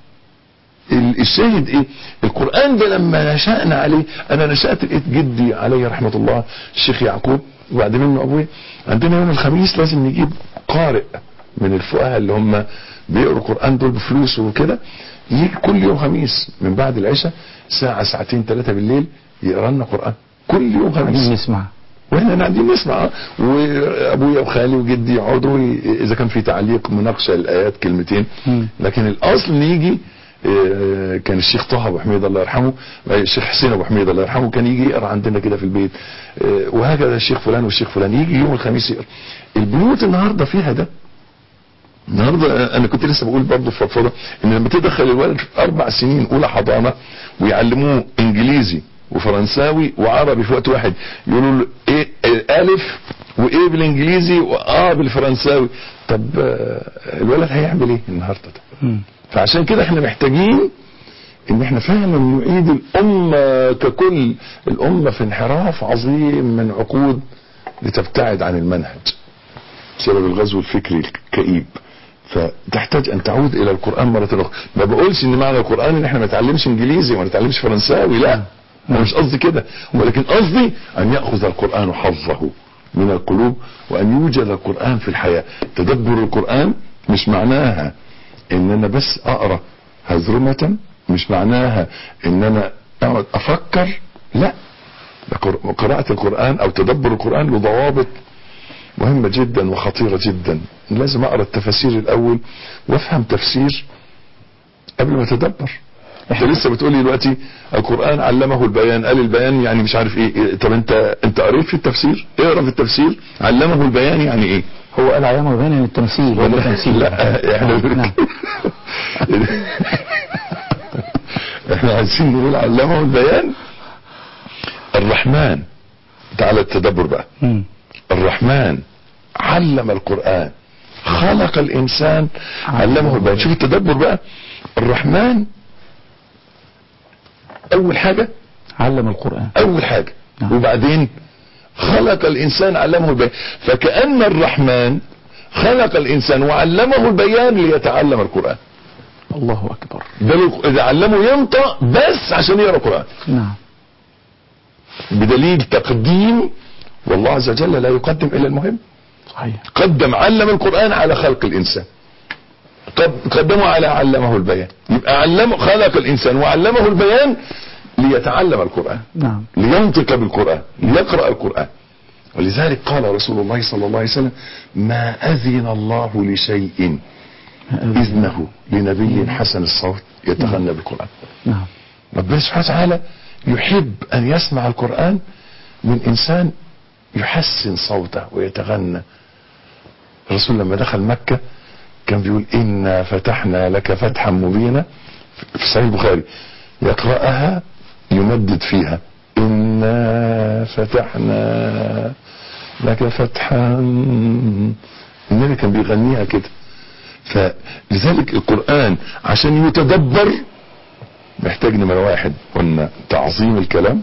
ال- الشاهد ايه القرآن ده لما نشأنا عليه انا نشأت لقيت جدي عليه رحمة الله الشيخ يعقوب وبعد منه ابويا عندنا يوم الخميس لازم نجيب قارئ من الفقهاء اللي هم بيقروا القرآن دول بفلوس وكده يجي كل يوم خميس من بعد العشاء ساعة ساعتين ثلاثة بالليل يقرا لنا قرآن كل يوم عايزين خميس نسمع واحنا قاعدين نسمع وابويا وخالي وجدي يقعدوا ي- اذا كان في تعليق مناقشه الايات كلمتين مم. لكن الاصل نيجي آه، كان الشيخ طه ابو حميد الله يرحمه آه، الشيخ حسين ابو حميد الله يرحمه كان يجي يقرا عندنا كده في البيت آه، وهكذا الشيخ فلان والشيخ فلان يجي يوم الخميس يقرا البيوت النهارده فيها ده النهارده انا كنت لسه بقول برضه في فضفضه ان لما تدخل الولد في اربع سنين اولى حضانه ويعلموه انجليزي وفرنساوي وعربي في وقت واحد يقولوا له ايه إيه الف وايه بالانجليزي واه بالفرنساوي طب آه، الولد هيعمل ايه النهارده ده مم. فعشان كده احنا محتاجين ان احنا فعلا نعيد الامه ككل الامه في انحراف عظيم من عقود لتبتعد عن المنهج بسبب الغزو الفكري الكئيب فتحتاج ان تعود الى القران مره اخرى ما بقولش ان معنى القران ان احنا ما نتعلمش انجليزي وما نتعلمش فرنساوي لا انا مش قصدي كده ولكن قصدي ان ياخذ القران حظه من القلوب وان يوجد القران في الحياه تدبر القران مش معناها ان انا بس اقرا هزرمه مش معناها ان انا اقعد افكر لا ده قر- قراءة القرآن أو تدبر القرآن له ضوابط مهمة جدا وخطيرة جدا لازم أقرأ التفاسير الأول وأفهم تفسير قبل ما أتدبر انت لسه بتقول لي دلوقتي القرآن علمه البيان قال البيان يعني مش عارف ايه إيه، طب انت انت قريت في التفسير اقرا في التفسير علمه البيان يعني ايه هو قال علامة بين التمثيل ولا تمثيل لا احنا نعم. بنقول نعم. احنا عايزين نقول علمه البيان الرحمن تعالى التدبر بقى مم. الرحمن علم القرآن خلق الإنسان علمه البيان شوف التدبر بقى الرحمن أول حاجة علم القرآن أول حاجة نعم. وبعدين خلق الإنسان علمه البيان فكأن الرحمن خلق الإنسان وعلمه البيان ليتعلم القرآن الله أكبر بل إذا علمه ينطق بس عشان يقرأ القرآن نعم بدليل تقديم والله عز وجل لا يقدم إلا المهم صحيح قدم علم القرآن على خلق الإنسان قد- قدمه على علمه البيان يبقى علمه خلق الإنسان وعلمه البيان ليتعلم القرآن نعم لينطق بالقرآن ليقرأ القرآن ولذلك قال رسول الله صلى الله عليه وسلم ما أذن الله لشيء إذنه لنبي حسن الصوت يتغنى بالقرآن نعم ربنا سبحانه وتعالى يحب أن يسمع القرآن من إنسان يحسن صوته ويتغنى الرسول لما دخل مكة كان بيقول إنا فتحنا لك فتحا مبينا في صحيح البخاري يقرأها يمدد فيها إنا فتحنا لك فتحا النبي كان بيغنيها كده فلذلك القرآن عشان يتدبر محتاج نمرة واحد قلنا تعظيم الكلام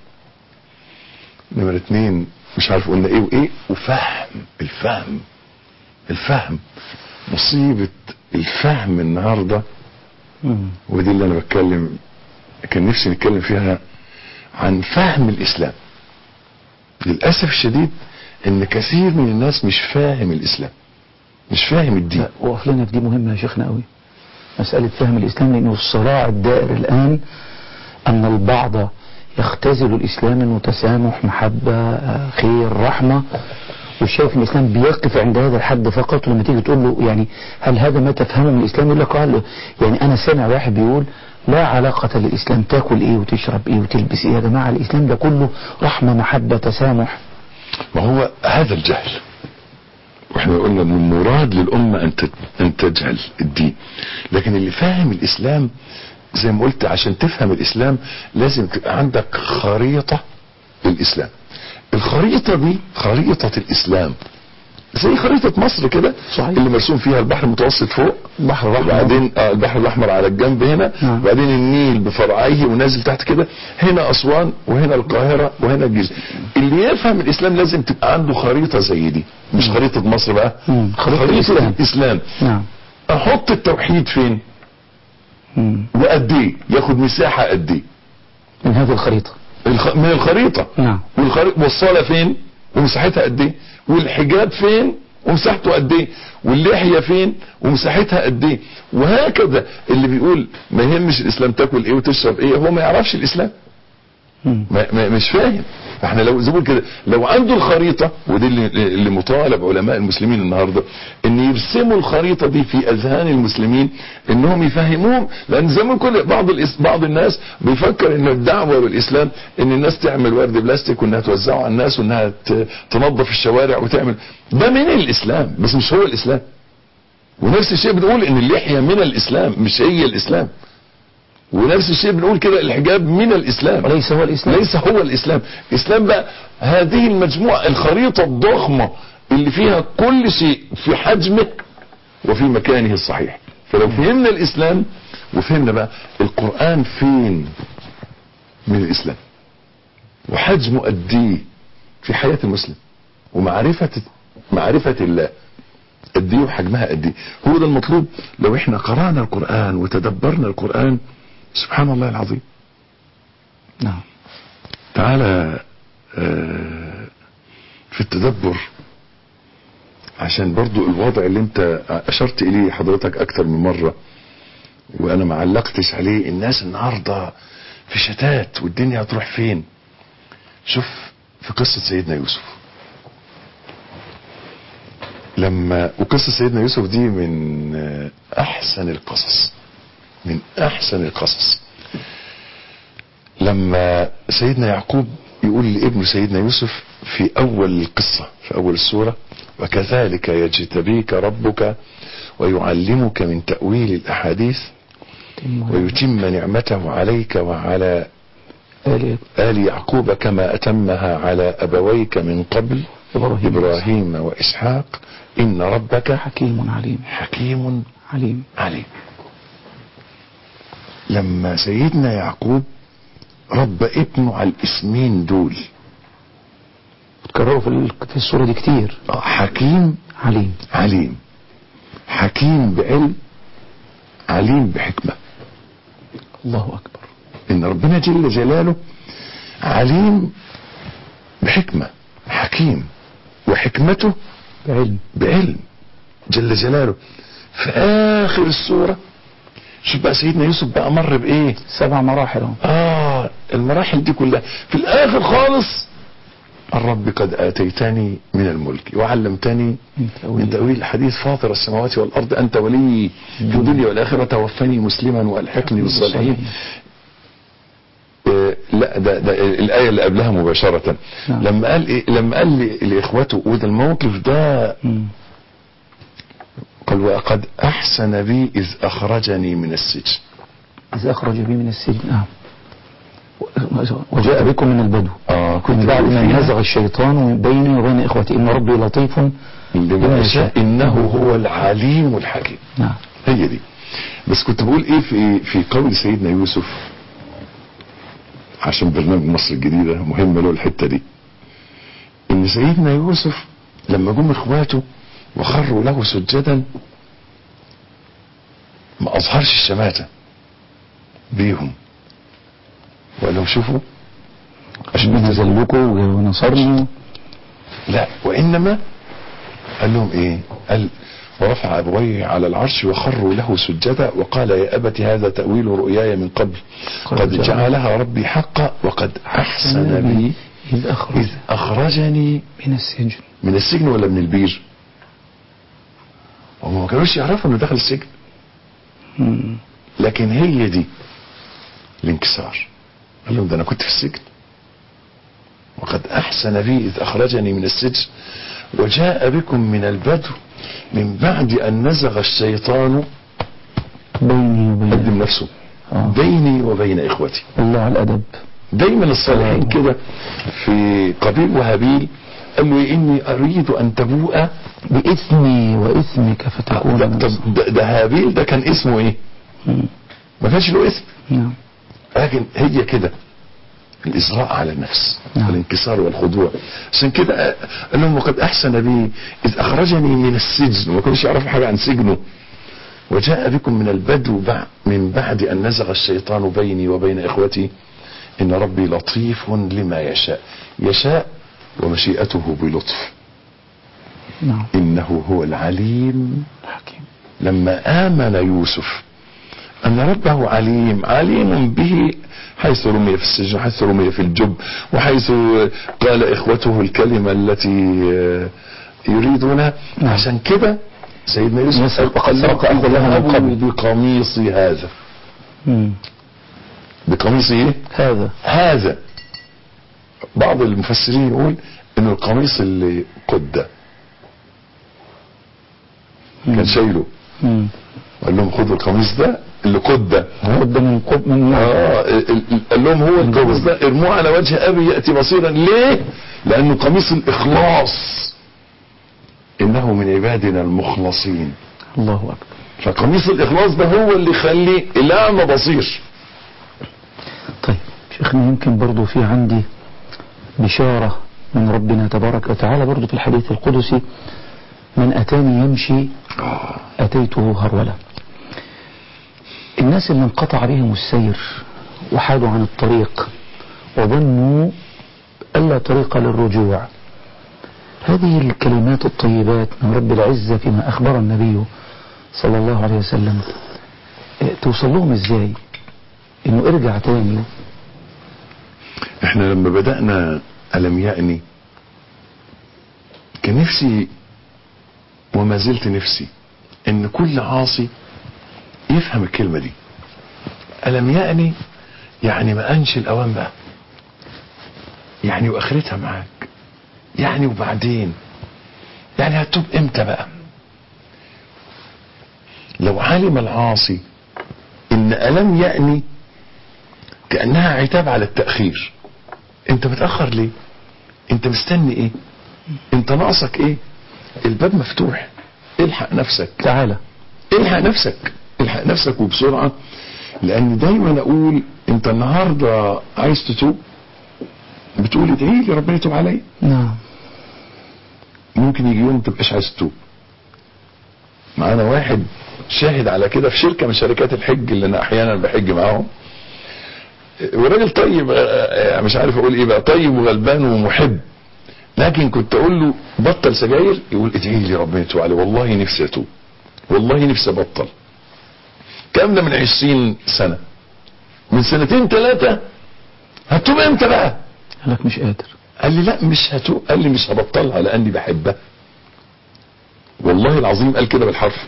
نمرة اتنين مش عارف قلنا ايه وايه وفهم الفهم الفهم مصيبة الفهم النهاردة مم. ودي اللي انا بتكلم كان نفسي نتكلم فيها عن فهم الاسلام للأسف الشديد ان كثير من الناس مش فاهم الاسلام مش فاهم الدين لا وقف لنا في دي مهمة يا شيخنا قوي مسألة فهم الإسلام لأنه الصراع الدائر الآن أن البعض يختزل الإسلام أنه تسامح محبة آه، خير رحمة وشايف ان الاسلام بيقف عند هذا الحد فقط ولما تيجي تقول له يعني هل هذا ما تفهمه من الاسلام يقول لك قال يعني انا سامع واحد بيقول لا علاقة للاسلام تاكل ايه وتشرب ايه وتلبس ايه يا جماعة الاسلام ده كله رحمة محبة تسامح ما هو هذا الجهل واحنا قلنا ان المراد للأمة أن تت- أن تجهل الدين لكن اللي فاهم الإسلام زي ما قلت عشان تفهم الإسلام لازم تبقى عندك خريطة للإسلام الخريطة دي خريطة الإسلام زي خريطة مصر كده صحيح. اللي مرسوم فيها البحر المتوسط فوق البحر الأحمر. وبعدين آه البحر الأحمر على الجنب هنا نعم. وبعدين النيل بفرعيه ونازل تحت كده هنا أسوان وهنا القاهرة وهنا الجيزة اللي يفهم الإسلام لازم تبقى عنده خريطة زي دي مش خريطة مصر بقى مم. خريطة الإسلام. الإسلام نعم أحط التوحيد فين مم. وقد إيه ياخد مساحة قد إيه من هذه الخريطة الخ... من الخريطة نعم والخريطة والصلاة فين ومساحتها قد ايه والحجاب فين ومساحته قد ايه واللحية فين ومساحتها قد ايه وهكذا اللي بيقول ما يهمش الاسلام تاكل ايه وتشرب ايه هو ما يعرفش الاسلام مم. ما ما مش فاهم احنا لو زي ما بقول كده لو عنده الخريطة ودي اللي, اللي مطالب علماء المسلمين النهاردة ان يرسموا الخريطة دي في اذهان المسلمين انهم يفهموهم لان زي ما كل بعض الإس- بعض الناس بيفكر ان الدعوة بالاسلام ان الناس تعمل ورد بلاستيك وانها توزعه على الناس وانها ت- تنظف الشوارع وتعمل ده من الاسلام بس مش هو الاسلام ونفس الشيء بنقول ان اللحية من الاسلام مش هي الاسلام ونفس الشيء بنقول كده الحجاب من الاسلام وليس هو الاسلام ليس هو الاسلام الاسلام بقى هذه المجموعة الخريطة الضخمة اللي فيها كل شيء في حجمه وفي مكانه الصحيح فلو فهمنا الاسلام وفهمنا بقى القرآن فين من الاسلام وحجمه قد ايه في حياة المسلم ومعرفة معرفة الله قد ايه وحجمها قد ايه هو ده المطلوب لو احنا قرأنا القرآن وتدبرنا القرآن سبحان الله العظيم نعم تعالى آه، في التدبر عشان برضو الوضع اللي انت اشرت اليه حضرتك اكتر من مرة وانا ما علقتش عليه الناس النهاردة في شتات والدنيا هتروح فين شوف في قصة سيدنا يوسف لما وقصة سيدنا يوسف دي من آه، احسن القصص من احسن القصص لما سيدنا يعقوب يقول لابن سيدنا يوسف في اول القصة في اول السورة وكذلك يجتبيك ربك ويعلمك من تأويل الاحاديث ويتم نعمته عليك وعلى آل آل يعقوب كما أتمها على أبويك من قبل إبراهيم إبراهيم وإسحاق إن ربك حكيم عليم حكيم عليم عليم لما سيدنا يعقوب رب ابنه على الاسمين دول تكرروا في ال- في السورة دي كتير آه، حكيم عليم عليم حكيم بعلم عليم بحكمة الله أكبر ان ربنا جل جلاله عليم بحكمة حكيم وحكمته بعلم بعلم جل جلاله في اخر السورة شوف بقى سيدنا يوسف بقى مر بايه سبع مراحل أهو. اه المراحل دي كلها في الاخر خالص الرب قد اتيتني من الملك وعلمتني من تأويل. من تأويل الحديث فاطر السماوات والارض انت ولي في الدنيا والاخره توفني مسلما والحقني بالصالحين آه، لا ده, ده الآية اللي قبلها مباشرة نعم. لما قال إيه لما قال لي- لإخوته وده الموقف ده مم. قال وقد أحسن بي إذ أخرجني من السجن إذ أخرج بي من السجن نعم وجاء بكم من البدو آه من بعد ما فيها نزغ الشيطان من بيني وبين إخوتي إن ربي لطيف لما يشاء إنه هو العليم الحكيم نعم هي دي بس كنت بقول ايه في في قول سيدنا يوسف عشان برنامج مصر الجديدة مهم له الحتة دي ان سيدنا يوسف لما جم اخواته وخروا له سجدا ما اظهرش الشماتة بيهم وقال لهم شوفوا عشان نزل لكم ونصرني لا وانما قال لهم ايه قال ورفع ابويه على العرش وخروا له سجدا وقال يا ابت هذا تاويل رؤياي من قبل قد جعلها ربي حقا وقد احسن بي إذ أخرج اذ اخرجني من السجن من السجن ولا من البير هم ما كانوش يعرفوا انه دخل السجن مم. لكن هي دي الانكسار قال لهم ده انا كنت في السجن وقد احسن بي اذ اخرجني من السجن وجاء بكم من البدو من بعد ان نزغ الشيطان بيني وبين قدم نفسه آه. بيني وبين اخوتي الله على الأدب دايما الصالحين آه. كده في قبيل وهابيل قال له اني اريد ان تبوء بإثمي وإثمك فتكون ده, من ده, الصالحين. ده, ده هابيل ده كان اسمه ايه مم. ما كانش له اسم نعم لكن هي كده الإزراء على النفس نعم. الانكسار والخضوع عشان كده قال لهم وقد أحسن بي إذ أخرجني من السجن وما كانوش يعرفوا حاجة عن سجنه وجاء بكم من البدو بع- من بعد أن نزغ الشيطان بيني وبين إخوتي إن ربي لطيف لما يشاء يشاء ومشيئته بلطف نعم إنه هو العليم حكيم لما آمن يوسف أن ربه عليم عليم به حيث رمي في السجن حيث رمي في الجب وحيث قال إخوته الكلمة التي يريدونها نعم. عشان كده سيدنا يوسف يوسف قال وقد سرق أخو له من اذهبوا قبل. بقميصي هذا مم. بقميصي ايه هذا هذا بعض المفسرين يقول ان القميص اللي قد كان شايله مم. قال لهم خدوا القميص ده اللي قد خد من قب من اه ال- ال- قال لهم هو القميص ده ارموه على وجه ابي ياتي بصيرا ليه؟ لانه قميص الاخلاص انه من عبادنا المخلصين الله أكبر فقميص الاخلاص ده هو اللي يخلي الاعمى بصير طيب شيخنا يمكن برضو في عندي بشارة من ربنا تبارك وتعالى برضو في الحديث القدسي من أتاني يمشي أتيته هرولة الناس اللي انقطع بهم السير وحادوا عن الطريق وظنوا ألا طريق للرجوع هذه الكلمات الطيبات من رب العزة فيما أخبر النبي صلى الله عليه وسلم اه، توصل لهم ازاي انه ارجع تاني احنا لما بدأنا ألم يأني كان نفسي وما زلت نفسي ان كل عاصي يفهم الكلمة دي ألم يأني يعني ما انش الاوان بقى يعني واخرتها معاك يعني وبعدين يعني هتوب امتى بقى لو علم العاصي ان الم يأني كأنها عتاب على التأخير انت متأخر ليه انت مستني ايه انت ناقصك ايه الباب مفتوح الحق نفسك تعالى الحق نفسك الحق نفسك وبسرعة لان دايما اقول انت النهاردة عايز تتوب بتقول ادعي لي ربنا يتوب عليا نعم ممكن يجي يوم تبقاش عايز تتوب معانا واحد شاهد على كده في شركة من شركات الحج اللي انا احيانا بحج معاهم وراجل طيب آه، مش عارف اقول ايه بقى طيب وغلبان ومحب لكن كنت اقول له بطل سجاير يقول ادعي لي ربنا يتوب عليه والله نفسي اتوب والله نفسي ابطل كام ده من عشرين سنة من سنتين ثلاثة هتوب امتى بقى قال لك مش قادر قال لي لا مش هتوب قال لي مش هبطلها لاني بحبها والله العظيم قال كده بالحرف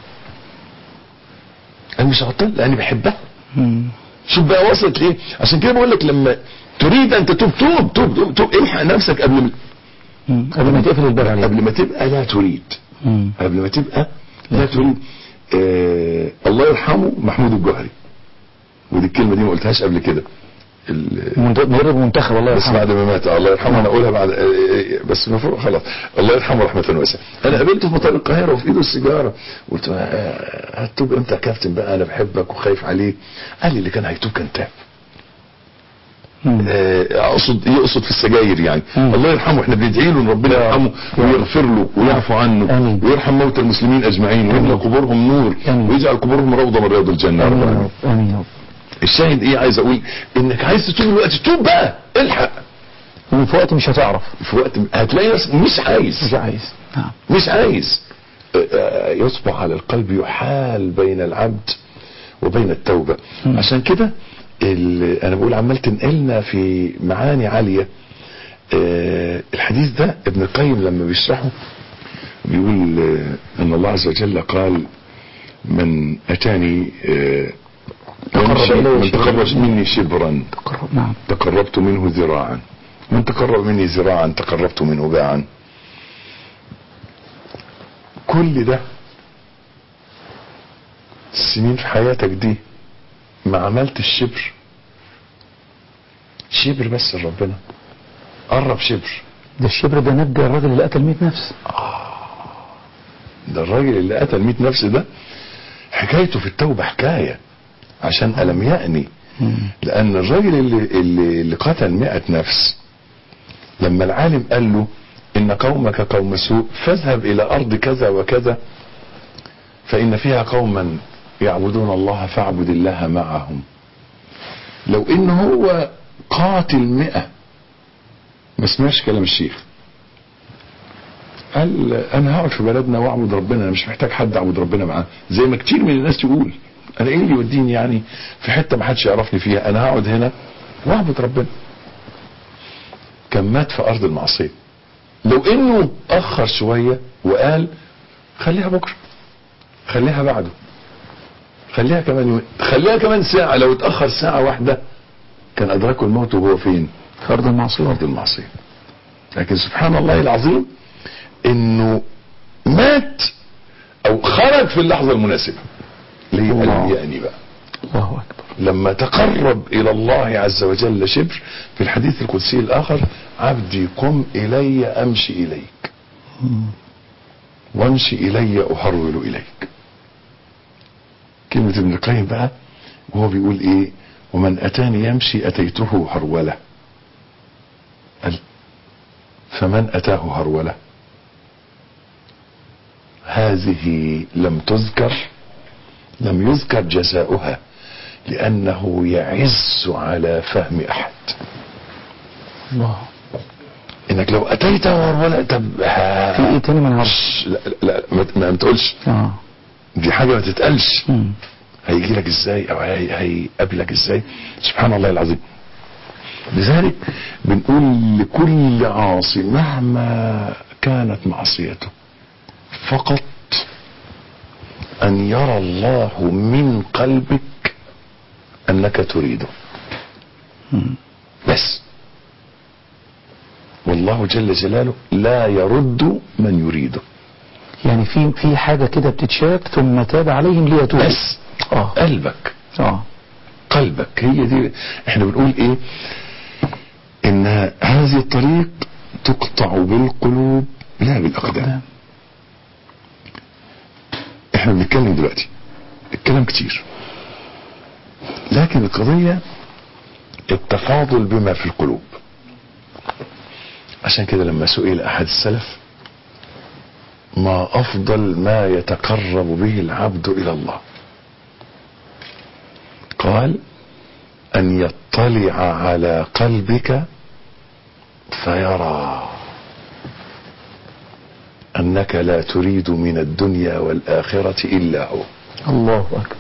قال مش هبطلها لاني بحبها مم. شوف بقى وصلت ليه عشان كده بقول لك لما تريد ان تتوب توب توب توب, توب الحق نفسك قبل ما مم. قبل ما تقفل الباب عليه قبل ما تبقى لا تريد مم. قبل ما تبقى لا تريد آه الله يرحمه محمود الجوهري ودي الكلمه دي ما قلتهاش قبل كده ال- منت- مدرب منتخب الله بس يرحمه بعد ما مات الله يرحمه انا اقولها بعد آه، آه، بس المفروض خلاص الله يرحمه رحمه واسعه انا قابلته في مطار القاهره وفي ايده السيجاره قلت له آه، هتوب امتى يا كابتن بقى انا بحبك وخايف عليك قال لي اللي كان هيتوب كان تاب مم. آه، اقصد يقصد في السجاير يعني مم. الله يرحمه احنا بندعي له ان ربنا يا يرحمه رب. ويغفر له ويعفو عنه آمين. ويرحم موتى المسلمين اجمعين ويملى آمين. قبورهم نور آمين. ويجعل قبورهم روضه من رياض الجنه يا رب امين يا العالمين. رب امين يا رب الشاهد ايه عايز اقول انك عايز تتوب دلوقتي توب بقى الحق ومن في وقت مش هتعرف في وقت هتلاقي نفسك مش عايز مش عايز نعم مش عايز آه، آه، يصبح على القلب يحال بين العبد وبين التوبة مم. عشان كده ال- انا بقول عمال تنقلنا في معاني عالية آه، الحديث ده ابن القيم لما بيشرحه بيقول آه، ان الله عز وجل قال من اتاني آه، تقرب من شيء- إلي من شبرا. تقرب مني شبرا تقرب نعم تقربت منه ذراعا من تقرب مني ذراعا تقربت منه باعا كل ده السنين في حياتك دي ما عملتش شبر شبر بس لربنا قرب شبر ده الشبر ده نجى الراجل اللي قتل 100 نفس ده الراجل اللي قتل 100 نفس ده حكايته في التوبة حكاية عشان ألم يأني مم. لأن الراجل اللي, اللي, اللي قتل 100 نفس لما العالم قال له إن قومك قوم سوء فاذهب إلى أرض كذا وكذا فإن فيها قوما يعبدون الله فاعبد الله معهم لو إن هو قاتل مئة ما سمعش كلام الشيخ قال انا هقعد في بلدنا واعبد ربنا انا مش محتاج حد اعبد ربنا معاه زي ما كتير من الناس تقول انا ايه اللي يوديني يعني في حته ما حدش يعرفني فيها انا هقعد هنا واعبد ربنا كان مات في ارض المعصيه لو انه اخر شويه وقال خليها بكره خليها بعده خليها كمان يوم خليها كمان ساعه لو اتاخر ساعه واحده كان ادركه الموت وهو فين في ارض المعصيه ارض المعصيه لكن سبحان الله العظيم انه مات او خرج في اللحظه المناسبه ليه الله. قال يأني بقى الله اكبر لما تقرب الى الله عز وجل شبر في الحديث القدسي الاخر عبدي قم الي امشي اليك مم. وامشي الي احرول اليك كلمة ابن القيم بقى وهو بيقول ايه ومن اتاني يمشي اتيته هرولة قال فمن اتاه هرولة هذه لم تذكر لم يذكر جزاؤها لانه يعز على فهم احد الله انك لو اتيته هرولة طب ها- في ايه تاني ما نعرفش لا لا ما, ما ما تقولش اه دي حاجة ما تتقالش مم. هيجي لك ازاي او هي- هيقابلك ازاي سبحان الله العظيم لذلك بنقول لكل عاصي مهما كانت معصيته فقط ان يرى الله من قلبك انك تريده مم. بس والله جل جلاله لا يرد من يريده يعني في في حاجة كده بتتشاك ثم تاب عليهم ليتوبوا بس اه قلبك اه قلبك هي دي احنا بنقول ايه ان هذه الطريق تقطع بالقلوب لا بالاقدام احنا بنتكلم دلوقتي الكلام كتير لكن القضية التفاضل بما في القلوب عشان كده لما سئل احد السلف ما افضل ما يتقرب به العبد الى الله قال ان يطلع على قلبك فيرى انك لا تريد من الدنيا والاخره الا هو الله أكبر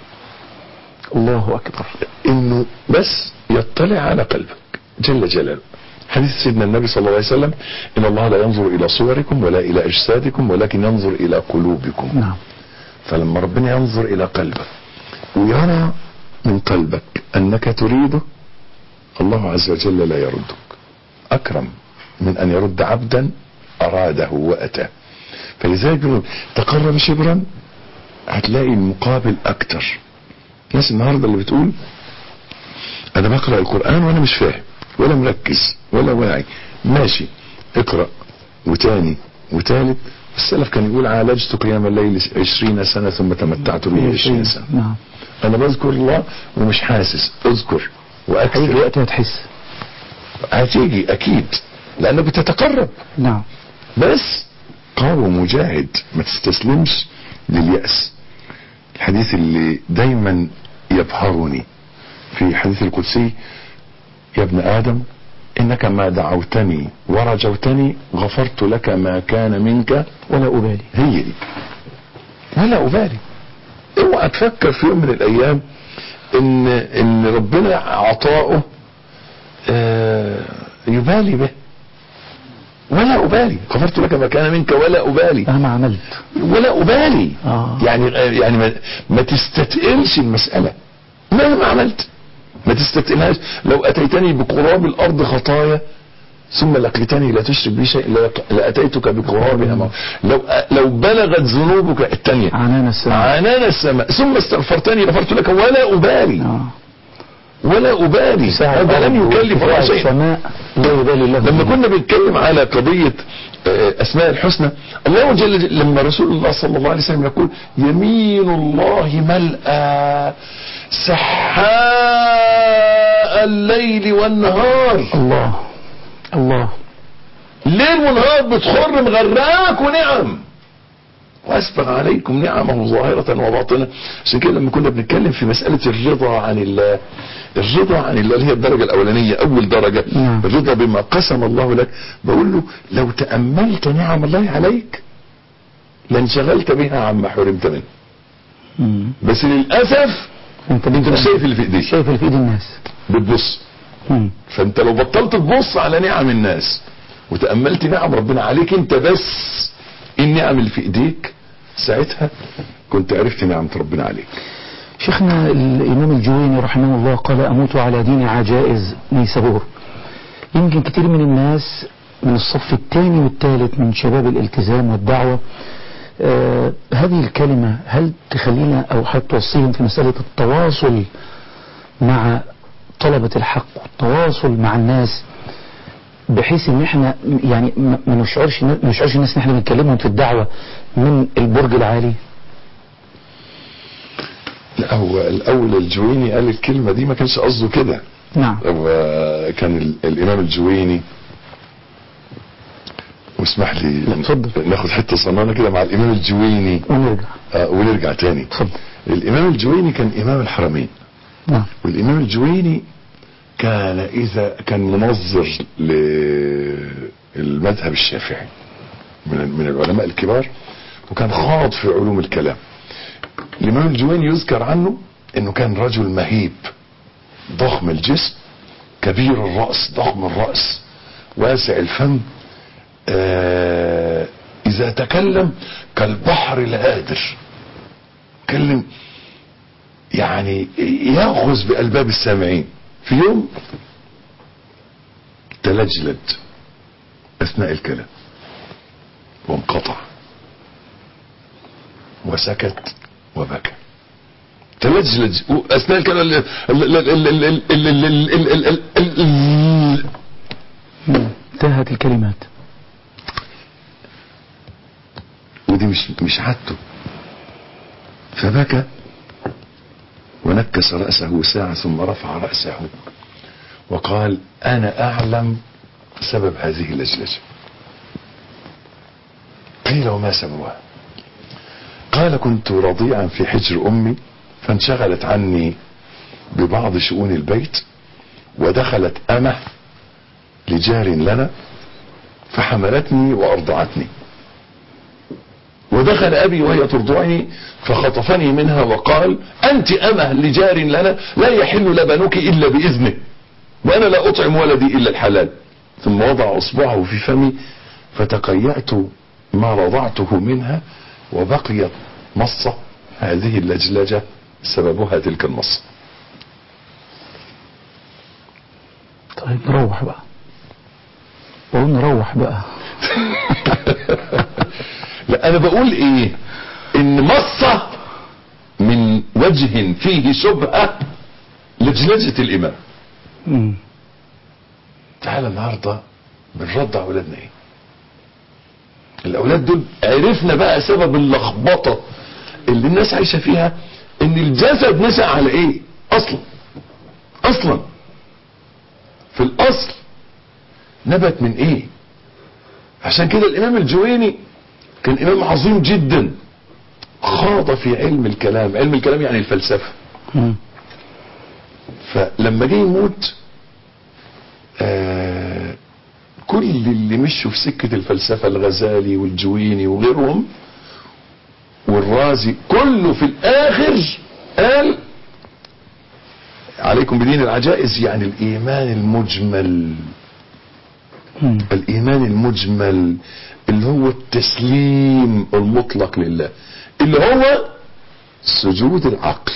الله أكبر انه بس يطلع على قلبك جل جلاله حديث سيدنا النبي صلى الله عليه وسلم ان الله لا ينظر الى صوركم ولا الى اجسادكم ولكن ينظر الى قلوبكم نعم فلما ربنا ينظر الى قلبك ويرى من قلبك انك تريده الله عز وجل لا يردك اكرم من ان يرد عبدا اراده واتاه فلذلك بيقول تقرب شبرا هتلاقي المقابل اكتر الناس النهارده اللي بتقول انا بقرا القران وانا مش فاهم ولا مركز ولا واعي ماشي اقرا وتاني وتالت السلف كان يقول عالجت قيام الليل عشرين سنة ثم تمتعت به عشرين سنة نعم انا بذكر الله ومش حاسس اذكر هيجي واكثر وقت هتحس هتيجي اكيد لانك بتتقرب نعم بس قاوم مجاهد ما تستسلمش لليأس الحديث اللي دايما يبهرني في حديث القدسي يا ابن آدم إنك ما دعوتني ورجوتني غفرت لك ما كان منك ولا أبالي هي دي ولا أبالي اوعى تفكر في يوم من الأيام إن إن ربنا عطاؤه آه، يبالي به ولا أبالي غفرت لك ما كان منك ولا أبالي أنا ما عملت ولا أبالي آه. يعني يعني ما, ما تستتقلش المسألة مهما عملت ما تستتقلهاش لو أتيتني بقراب الأرض خطايا ثم لقيتني لا تشرك بي شيء لأ- لأتيتك بقرابها مغفرة. لو لو بلغت ذنوبك الثانية عنان السماء عنان السماء ثم استغفرتني غفرت لك ولا أبالي آه. ولا أبالي ساعة هذا لم الأرض يكلف الله وارتفاع شيئا السماء لا يبالي الله لما به. كنا بنتكلم على قضية آه، أسماء الحسنى الله جل جل لما رسول الله صلى الله عليه وسلم يقول يمين الله ملأى سحاء الليل والنهار الله الله ليل ونهار بتخر مغرقاك ونعم واسبغ عليكم نعمه ظاهرة وباطنة عشان كده لما كنا بنتكلم في مسألة الرضا عن الله الرضا عن الله اللي هي الدرجة الأولانية أول درجة نعم. الرضا بما قسم الله لك بقول له لو تأملت نعم الله عليك لانشغلت بها عما حرمت منه مم. بس للأسف انت انت مش شايف اللي في ايديك شايف اللي في ايد الناس بتبص مم. فانت لو بطلت تبص على نعم الناس وتأملت نعم ربنا عليك انت بس إيه النعم اللي في ايديك ساعتها كنت عرفت نعمة ربنا عليك شيخنا الإمام الجويني رحمه الله قال أموت على دين عجائز نيسابور يمكن كتير من الناس من الصف الثاني والثالث من شباب الالتزام والدعوة آه هذه الكلمة هل تخلينا أو هل توصيهم في مسألة التواصل مع طلبة الحق والتواصل مع الناس بحيث ان احنا يعني ما ما نشعرش ما نشعرش الناس ان احنا بنكلمهم في الدعوة من البرج العالي لا هو الاول الجويني قال الكلمة دي ما كانش قصده كده نعم هو كان ال- الامام الجويني واسمح لي لا، اتفضل. ناخد حتة صنانة كده مع الامام الجويني ونرجع آه ونرجع تاني اتفضل الامام الجويني كان امام الحرمين نعم والامام الجويني كان اذا كان منظر للمذهب الشافعي من من العلماء الكبار وكان خاض في علوم الكلام الامام الجويني يذكر عنه انه كان رجل مهيب ضخم الجسم كبير الراس ضخم الراس واسع الفم آه اذا تكلم كالبحر الهادر كلم يعني يأخذ بألباب السامعين في يوم تلجلج اثناء الكلام وانقطع وسكت وبكى تلجلج اثناء الكلام ال- ال- ال- ال- ال- ال- ال- ال- ال- ال- ال- ال- مم. انتهت الكلمات ودي مش مش عادته فبكى ونكس رأسه ساعة ثم رفع رأسه وقال أنا أعلم سبب هذه اللجلجة قيل وما سببها قال كنت رضيعا في حجر أمي فانشغلت عني ببعض شؤون البيت ودخلت أمه لجار لنا فحملتني وأرضعتني ودخل أبي وهي ترضعني فخطفني منها وقال أنت أمه لجار لنا لا يحل لبنك إلا بإذنه وأنا لا أطعم ولدي إلا الحلال ثم وضع أصبعه في فمي فتقيأت ما رضعته منها وبقيت مصة هذه اللجلجة سببها تلك المصة طيب نروح بقى بقول نروح بقى لا أنا بقول إيه إن مصة من وجه فيه شبهة لجلجة الإمام مم. تعالى النهارده بنرضع اولادنا ايه الاولاد دول عرفنا بقى سبب اللخبطه اللي الناس عايشه فيها ان الجسد نشا على ايه اصلا اصلا في الاصل نبت من ايه عشان كده الامام الجويني كان امام عظيم جدا خاض في علم الكلام علم الكلام يعني الفلسفه مم. فلما جه يموت آه كل اللي مشوا في سكة الفلسفة الغزالي والجويني وغيرهم والرازي كله في الآخر قال عليكم بدين العجائز يعني الإيمان المجمل مم. الإيمان المجمل اللي هو التسليم المطلق لله اللي هو سجود العقل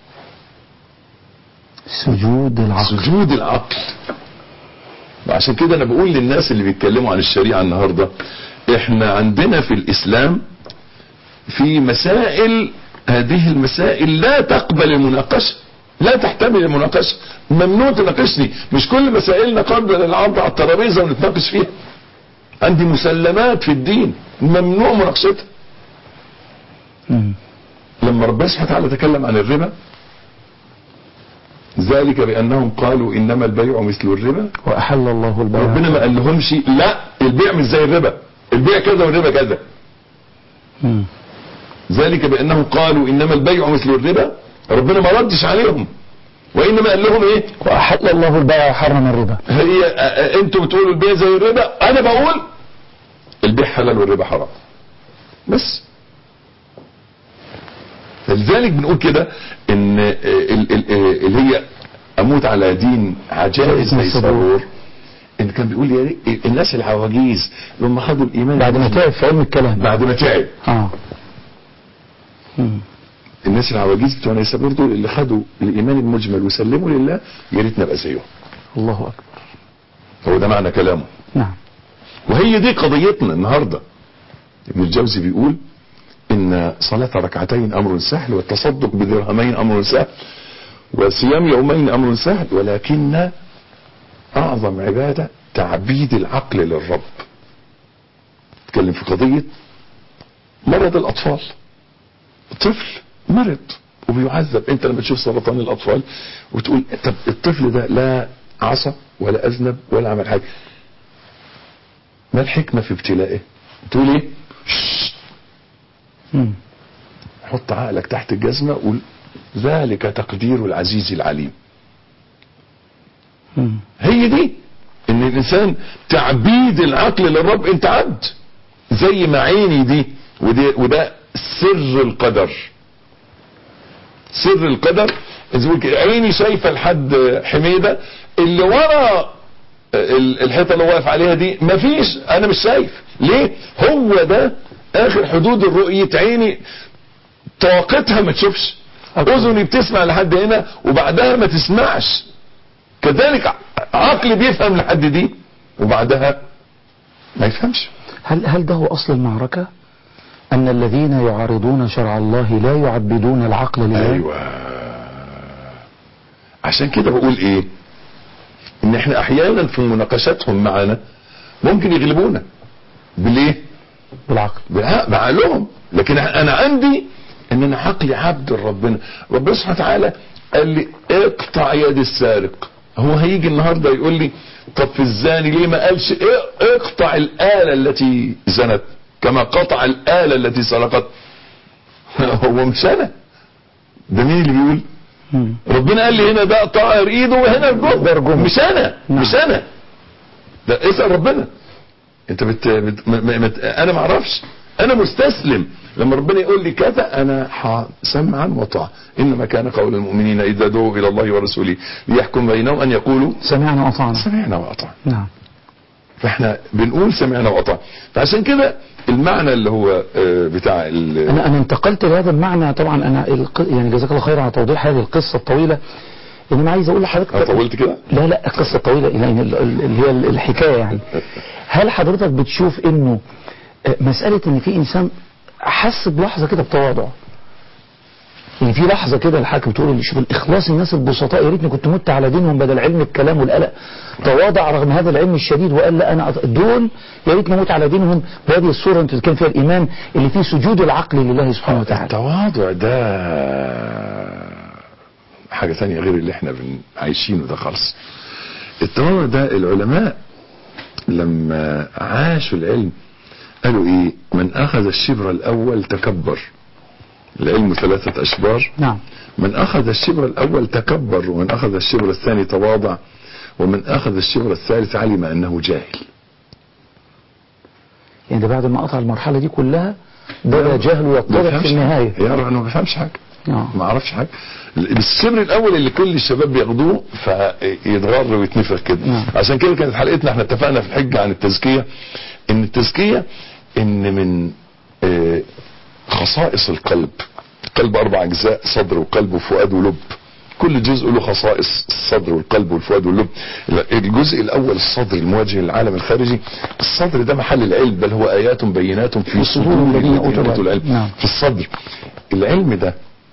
سجود العقل سجود العقل وعشان كده انا بقول للناس اللي بيتكلموا عن الشريعة النهاردة احنا عندنا في الاسلام في مسائل هذه المسائل لا تقبل المناقشة لا تحتمل المناقشة ممنوع تناقشني مش كل مسائلنا قابلة للعرض على الترابيزة ونتناقش فيها عندي مسلمات في الدين ممنوع مناقشتها مم. لما ربنا سبحانه وتعالى تكلم عن الربا ذلك بانهم قالوا انما البيع مثل الربا وأحل الله البيع ربنا ما قال لهمش لا البيع مش زي الربا البيع كذا والربا كذا مم. ذلك بانهم قالوا انما البيع مثل الربا ربنا ما ردش عليهم وانما قال لهم ايه وأحل الله البيع وحرم الربا هي آه، آه، انتوا بتقولوا البيع زي الربا انا بقول البيع حلال والربا حرام بس فلذلك بنقول كده ان آه، ال- ال- آه، اللي هي اموت على دين عجائز اسم زي الصبور. صبور ان كان بيقول يا ريت الناس العواجيز لما خدوا الايمان بعد ما تعب في علم الكلام بعد ما تعب اه مم. الناس العواجيز بتوع نيسابور دول اللي خدوا الايمان المجمل وسلموا لله يا ريت نبقى زيهم الله أكبر هو ده معنى كلامه نعم وهي دي قضيتنا النهارده ابن الجوزي بيقول ان صلاة ركعتين امر سهل والتصدق بدرهمين امر سهل وصيام يومين امر سهل ولكن اعظم عبادة تعبيد العقل للرب اتكلم في قضية مرض الاطفال طفل مرض وبيعذب انت لما تشوف سرطان الاطفال وتقول طب الطفل ده لا عصى ولا اذنب ولا عمل حاجه ما الحكمة في ابتلائه تقول ايه شش. مم. حط عقلك تحت الجزمة قول ذلك تقدير العزيز العليم مم. هي دي ان الانسان تعبيد العقل للرب انت عبد زي ما عيني دي ودي وده سر القدر سر القدر زي ما بيقول كده، عيني شايفه لحد حميده اللي ورا ال- الحيطه اللي هو واقف عليها دي مفيش انا مش شايف ليه هو ده اخر حدود الرؤيه عيني طاقتها ما تشوفش أكبر. اذني بتسمع لحد هنا وبعدها ما تسمعش كذلك عقل بيفهم لحد دي وبعدها ما يفهمش هل هل ده هو أصل المعركة أن الذين يعارضون شرع الله لا يعبدون العقل لله ايوه عشان كده بقول ايه ان احنا احيانا في مناقشاتهم معنا ممكن يغلبونا بالايه بالعقل بالع- بعقلهم لكن انا عندي ان انا عقلي عبد لربنا ربنا سبحانه وتعالى قال لي اقطع يد السارق هو هيجي النهارده يقول لي طب في الزاني ليه ما قالش إيه اقطع الآلة التي زنت كما قطع الآلة التي سرقت هو مش انا ده مين اللي بيقول مم. ربنا قال لي هنا ده طائر ايده وهنا ده الجمل الجمل. مش انا نعم. مش انا ده اسال ربنا انت بت... بت... م... م... مت... انا ما اعرفش انا مستسلم لما ربنا يقول لي كذا انا ح- سمعا وطاعة انما كان قول المؤمنين اذا دعوا الى الله ورسوله ليحكم بينهم ان يقولوا سمعنا وأطعنا سمعنا واطعنا نعم فاحنا بنقول سمعنا واطعنا فعشان كده المعنى اللي هو آه، بتاع ال... أنا أنا انتقلت لهذا المعنى طبعا أنا الق... يعني جزاك الله خير على توضيح هذه القصة الطويلة إنما عايز أقول لحضرتك أنا طولت كده لا لا القصة طويلة يعني ال- ال- اللي هي الحكاية يعني هل حضرتك بتشوف انه آه، مسألة ان في انسان حس بلحظة كده بتواضع يعني في لحظة كده الحاكم تقول شوف الإخلاص الناس البسطاء يا ريتني كنت مت على دينهم بدل علم الكلام والقلق تواضع رغم هذا العلم الشديد وقال لا أنا أط- دول يا ريتني اموت على دينهم بهذه الصورة أنت بتتكلم فيها الإيمان اللي فيه سجود العقل لله سبحانه وتعالى التواضع ده حاجة تانية غير اللي احنا بن- عايشينه ده خالص التواضع ده العلماء لما عاشوا العلم قالوا ايه من اخذ الشبر الاول تكبر العلم ثلاثة اشبار نعم من اخذ الشبر الاول تكبر ومن اخذ الشبر الثاني تواضع ومن اخذ الشبر الثالث علم انه جاهل يعني ده بعد ما قطع المرحلة دي كلها ده جهل ما يتضح بيفهمش في النهاية حاجة. يرى انه ما بيفهمش حاجه آه. ما اعرفش حاجه السر الاول اللي كل الشباب بياخدوه فيتغر ويتنفخ كده نعم. عشان كده كانت حلقتنا احنا اتفقنا في الحجه عن التزكيه ان التزكيه ان من آه، خصائص القلب القلب اربع اجزاء صدر وقلب وفؤاد ولب كل جزء له خصائص الصدر والقلب والفؤاد واللب الجزء الاول الصدر المواجه للعالم الخارجي الصدر ده محل العلم بل هو ايات بينات في صدور الذين اوتوا العلم نعم. في الصدر العلم ده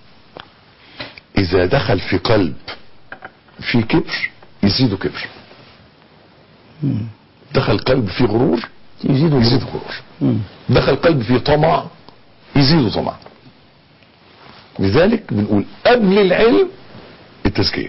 اذا دخل في قلب في كبر يزيده كبر دخل قلب فيه غرور يزيد يزيد الغرور. غرور مم. دخل قلب فيه طمع يزيد طمع لذلك بنقول قبل العلم التزكية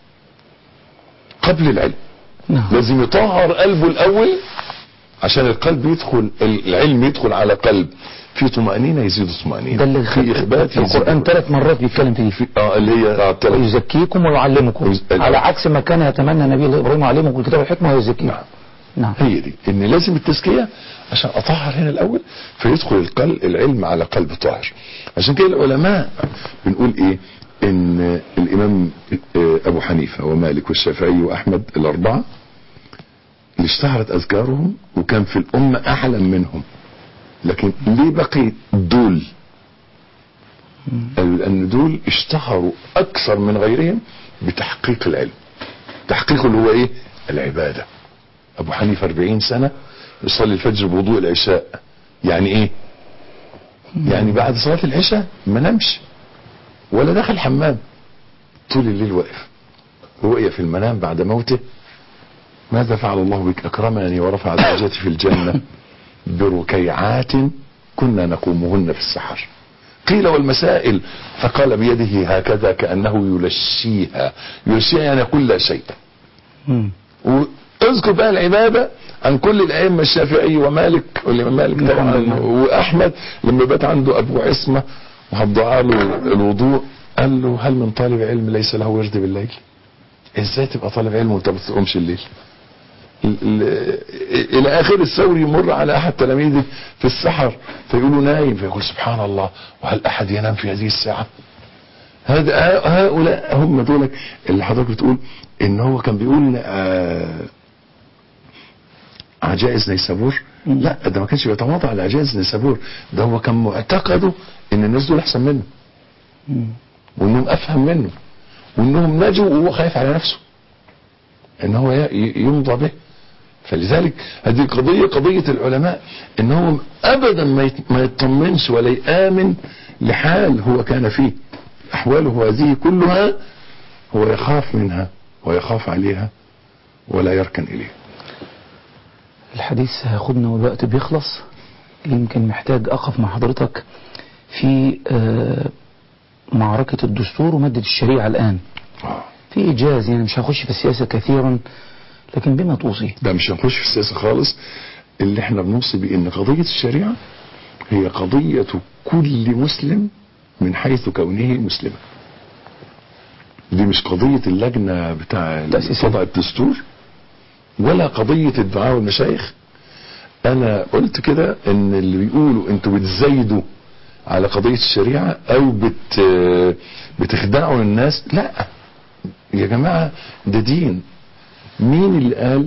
قبل العلم نعم لازم يطهر قلبه الاول عشان القلب يدخل العلم يدخل على قلب في طمأنينة يزيد طمأنينة ده اللي في اخبات يزيد القرآن إخبات. ثلاث مرات بيتكلم فيه في اه اللي هي آه، التلات. ويزكيكم ويعلمكم ويز- على عكس ما كان يتمنى نبي الله ابراهيم يعلمكم الكتاب والحكمه ويزكيكم نعم نعم هي دي ان لازم التزكية عشان اطهر هنا الاول فيدخل القلب العلم على قلب طاهر عشان كده العلماء بنقول ايه ان الامام آه، ابو حنيفة ومالك والشافعي واحمد الاربعة اللي اشتهرت اذكارهم وكان في الامة اعلم منهم لكن ليه بقي دول قالوا لان دول اشتهروا اكثر من غيرهم بتحقيق العلم تحقيقه اللي هو ايه العبادة ابو حنيفة 40 سنة يصلي الفجر بوضوء العشاء يعني ايه يعني بعد صلاة العشاء ما نمش ولا دخل حمام طول الليل واقف رؤية في المنام بعد موته ماذا فعل الله بك اكرمني ورفع درجتي في الجنة بركيعات كنا نقومهن في السحر قيل والمسائل فقال بيده هكذا كأنه يلشيها يلشيها يعني يقول لا شيء مم. واذكر بقى العبادة عن كل الأئمة الشافعي ومالك والإمام مالك نعم، طبعا نعم. وأحمد لما بات عنده أبو عصمة وهضع له الوضوء قال له هل من طالب علم ليس له ورد بالليل ازاي تبقى طالب علم وانت ما بتقومش الليل ال- ال- الى اخر الثوري يمر على احد تلاميذه في السحر فيقول له نايم فيقول سبحان الله وهل احد ينام في هذه الساعه هذا هؤلاء هم دول اللي حضرتك بتقول ان هو كان بيقول آه عجائز نيسابور لا ده ما كانش بيتواضع لعجائز نيسابور ده هو كان معتقده ان الناس دول احسن منه مم. وانهم افهم منه وانهم نجوا وهو خايف على نفسه ان هو ي- يمضى به فلذلك هذه القضية قضية العلماء انهم ابدا ما يت- ما يطمنش ولا يآمن لحال هو كان فيه احواله هذه كلها هو يخاف منها ويخاف عليها ولا يركن اليها الحديث هياخدنا والوقت بيخلص يمكن محتاج أقف مع حضرتك في آه، معركة الدستور ومادة الشريعة الآن آه. في إيجاز يعني مش هخش في السياسة كثيرا لكن بما توصي ده مش هنخش في السياسة خالص اللي احنا بنوصي بيه ان قضية الشريعة هي قضية كل مسلم من حيث كونه مسلما دي مش قضية اللجنة بتاع تأسيسية. وضع الدستور ولا قضية الدعاء والمشايخ انا قلت كده ان اللي بيقولوا انتوا بتزايدوا على قضية الشريعة او بت بتخدعوا الناس لا يا جماعة ده دين مين اللي قال